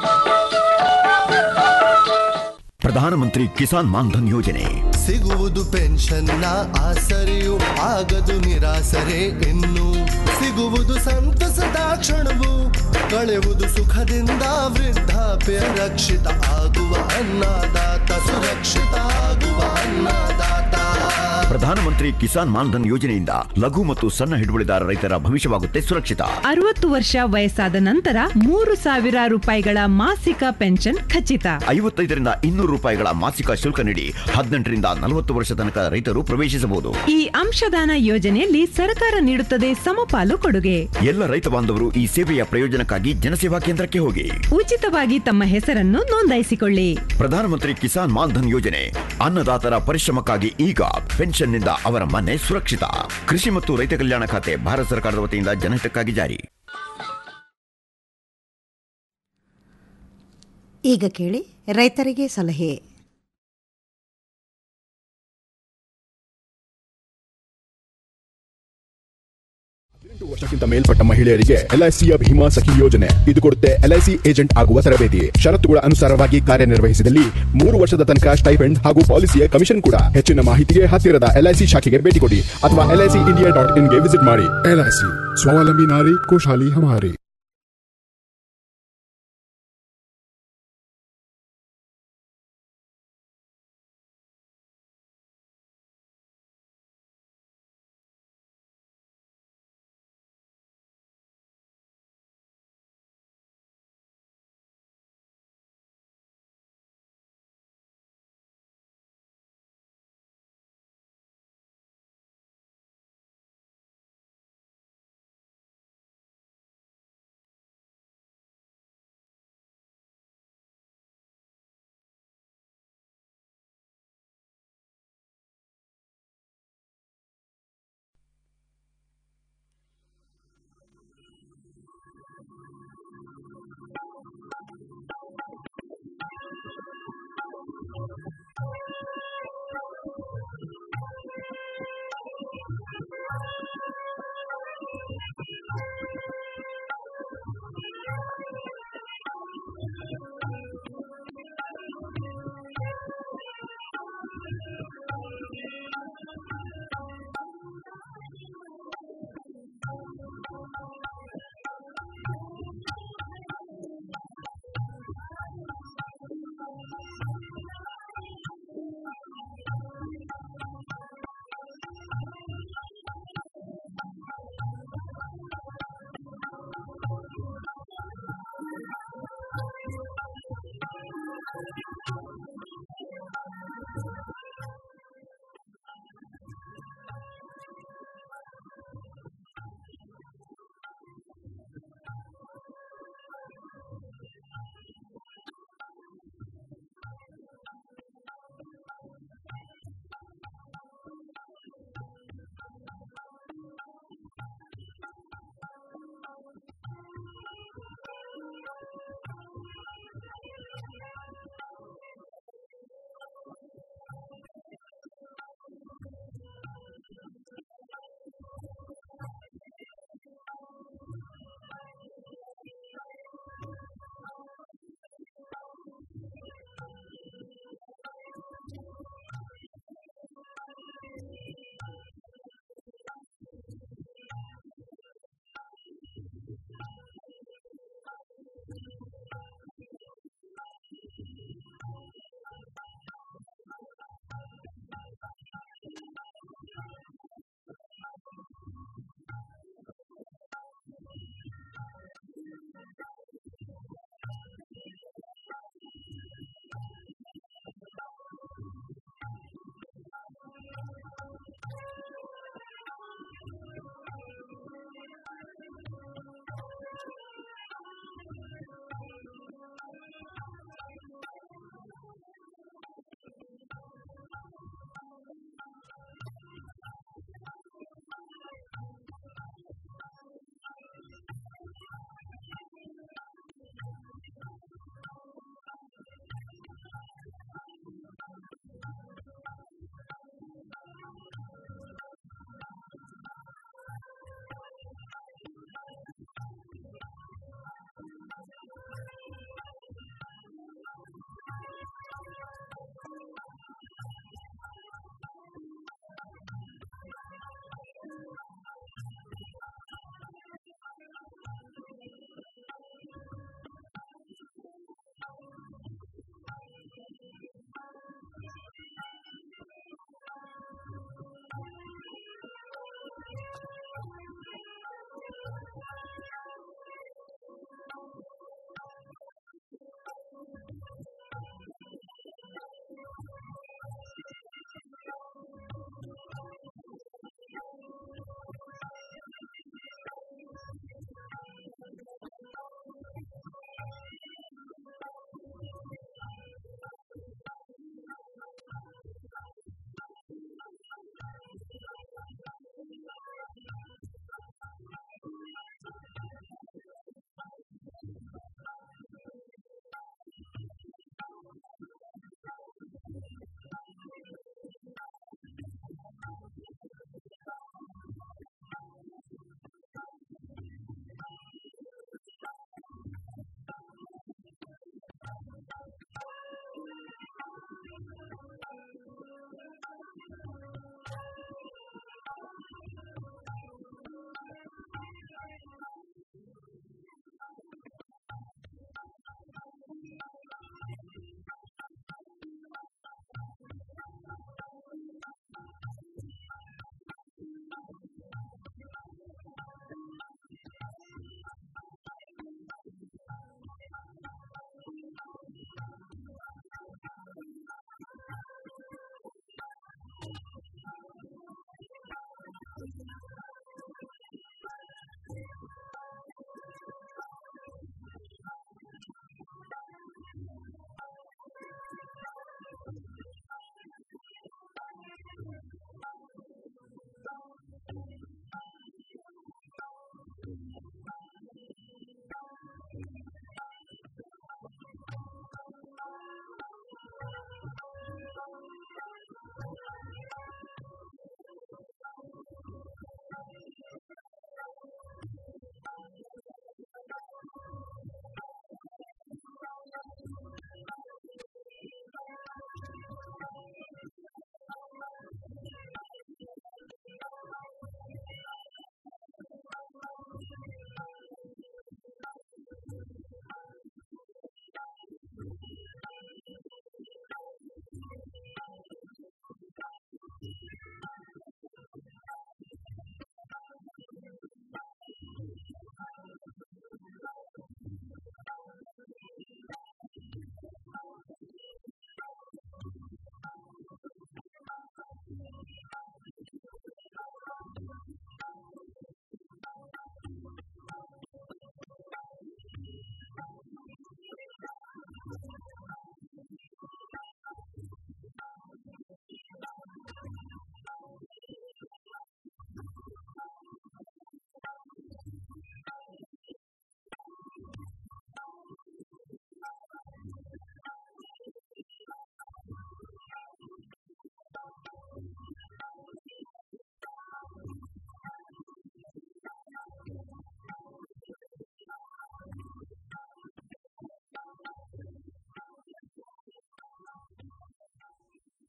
ಪ್ರಧಾನಮಂತ್ರಿ ಕಿಸಾನ್ ಮಾನ್ಧನ್ ಯೋಜನೆ ಸಿಗುವುದು ಪೆನ್ಷನ್ನ ಆಸರೆಯು ಆಗದು ನಿರಾಸರೆ ಇನ್ನು ಸಿಗುವುದು ಸಂತಸದ ಕ್ಷಣವು ಕಳೆವುದು ಸುಖದಿಂದ ವೃದ್ಧಾಪ್ಯ ರಕ್ಷಿತ ಆಗುವ ಅನ್ನದಾತ ಸುರಕ್ಷಿತ ಆಗುವ ಅನ್ನದಾತ ಪ್ರಧಾನಮಂತ್ರಿ ಕಿಸಾನ್ ಮಾನ್ಧನ್ ಯೋಜನೆಯಿಂದ ಲಘು ಮತ್ತು ಸಣ್ಣ ಹಿಡುವಳಿದಾರ ರೈತರ ಭವಿಷ್ಯವಾಗುತ್ತೆ ಸುರಕ್ಷಿತ ಅರವತ್ತು ವರ್ಷ ವಯಸ್ಸಾದ ನಂತರ ಮೂರು ಸಾವಿರ ರೂಪಾಯಿಗಳ ಮಾಸಿಕ ಪೆನ್ಷನ್ ಖಚಿತ ಐವತ್ತೈದರಿಂದ ಇನ್ನೂರು ರೂಪಾಯಿಗಳ ಮಾಸಿಕ ಶುಲ್ಕ ನೀಡಿ ಹದಿನೆಂಟರಿಂದ ನಲವತ್ತು ವರ್ಷ ತನಕ ರೈತರು ಪ್ರವೇಶಿಸಬಹುದು ಈ ಅಂಶದಾನ ಯೋಜನೆಯಲ್ಲಿ ಸರ್ಕಾರ ನೀಡುತ್ತದೆ ಸಮಪಾಲು ಕೊಡುಗೆ ಎಲ್ಲ ರೈತ ಬಾಂಧವರು ಈ ಸೇವೆಯ ಪ್ರಯೋಜನಕ್ಕಾಗಿ ಜನಸೇವಾ ಕೇಂದ್ರಕ್ಕೆ ಹೋಗಿ ಉಚಿತವಾಗಿ ತಮ್ಮ ಹೆಸರನ್ನು ನೋಂದಾಯಿಸಿಕೊಳ್ಳಿ ಪ್ರಧಾನಮಂತ್ರಿ ಕಿಸಾನ್ ಮಾನ್ಧನ್ ಯೋಜನೆ ಅನ್ನದಾತರ ಪರಿಶ್ರಮಕ್ಕಾಗಿ ಈಗ ಪೆನ್ಷನ್ನಿಂದ ಅವರ ಮನೆ ಸುರಕ್ಷಿತ ಕೃಷಿ ಮತ್ತು ರೈತ ಕಲ್ಯಾಣ ಖಾತೆ ಭಾರತ ಸರ್ಕಾರದ ವತಿಯಿಂದ ಜನಹಿತಕ್ಕಾಗಿ ಜಾರಿ ಈಗ ಕೇಳಿ ರೈತರಿಗೆ ಸಲಹೆ ಹದಿನೆಂಟು ವರ್ಷಕ್ಕಿಂತ ಮೇಲ್ಪಟ್ಟ ಮಹಿಳೆಯರಿಗೆ ಎಲ್ಐಸಿಯ ಭೀಮಾ ಸಖಿ ಯೋಜನೆ ಇದು ಕೊಡುತ್ತೆ ಎಲ್ಐಸಿ ಏಜೆಂಟ್ ಆಗುವ ತರಬೇತಿ ಷರತ್ತುಗಳ ಅನುಸಾರವಾಗಿ ಕಾರ್ಯನಿರ್ವಹಿಸಿದಲ್ಲಿ ಮೂರು ವರ್ಷದ ತನಕ ಸ್ಟೈಪೆಂಡ್ ಹಾಗೂ ಪಾಲಿಸಿಯ ಕಮಿಷನ್ ಕೂಡ ಹೆಚ್ಚಿನ ಮಾಹಿತಿಗೆ ಹತ್ತಿರದ ಎಲ್ಐಸಿ ಶಾಖೆಗೆ ಭೇಟಿ ಕೊಡಿ ಅಥವಾ ಎಲ್ಐಸಿ ಇಂಡಿಯಾ ಡಾಟ್ ಇನ್ಗೆ ವಿಸಿಟ್ ಮಾಡಿ एल आई सी स्वावलंबी नारी खुशहाली हमारी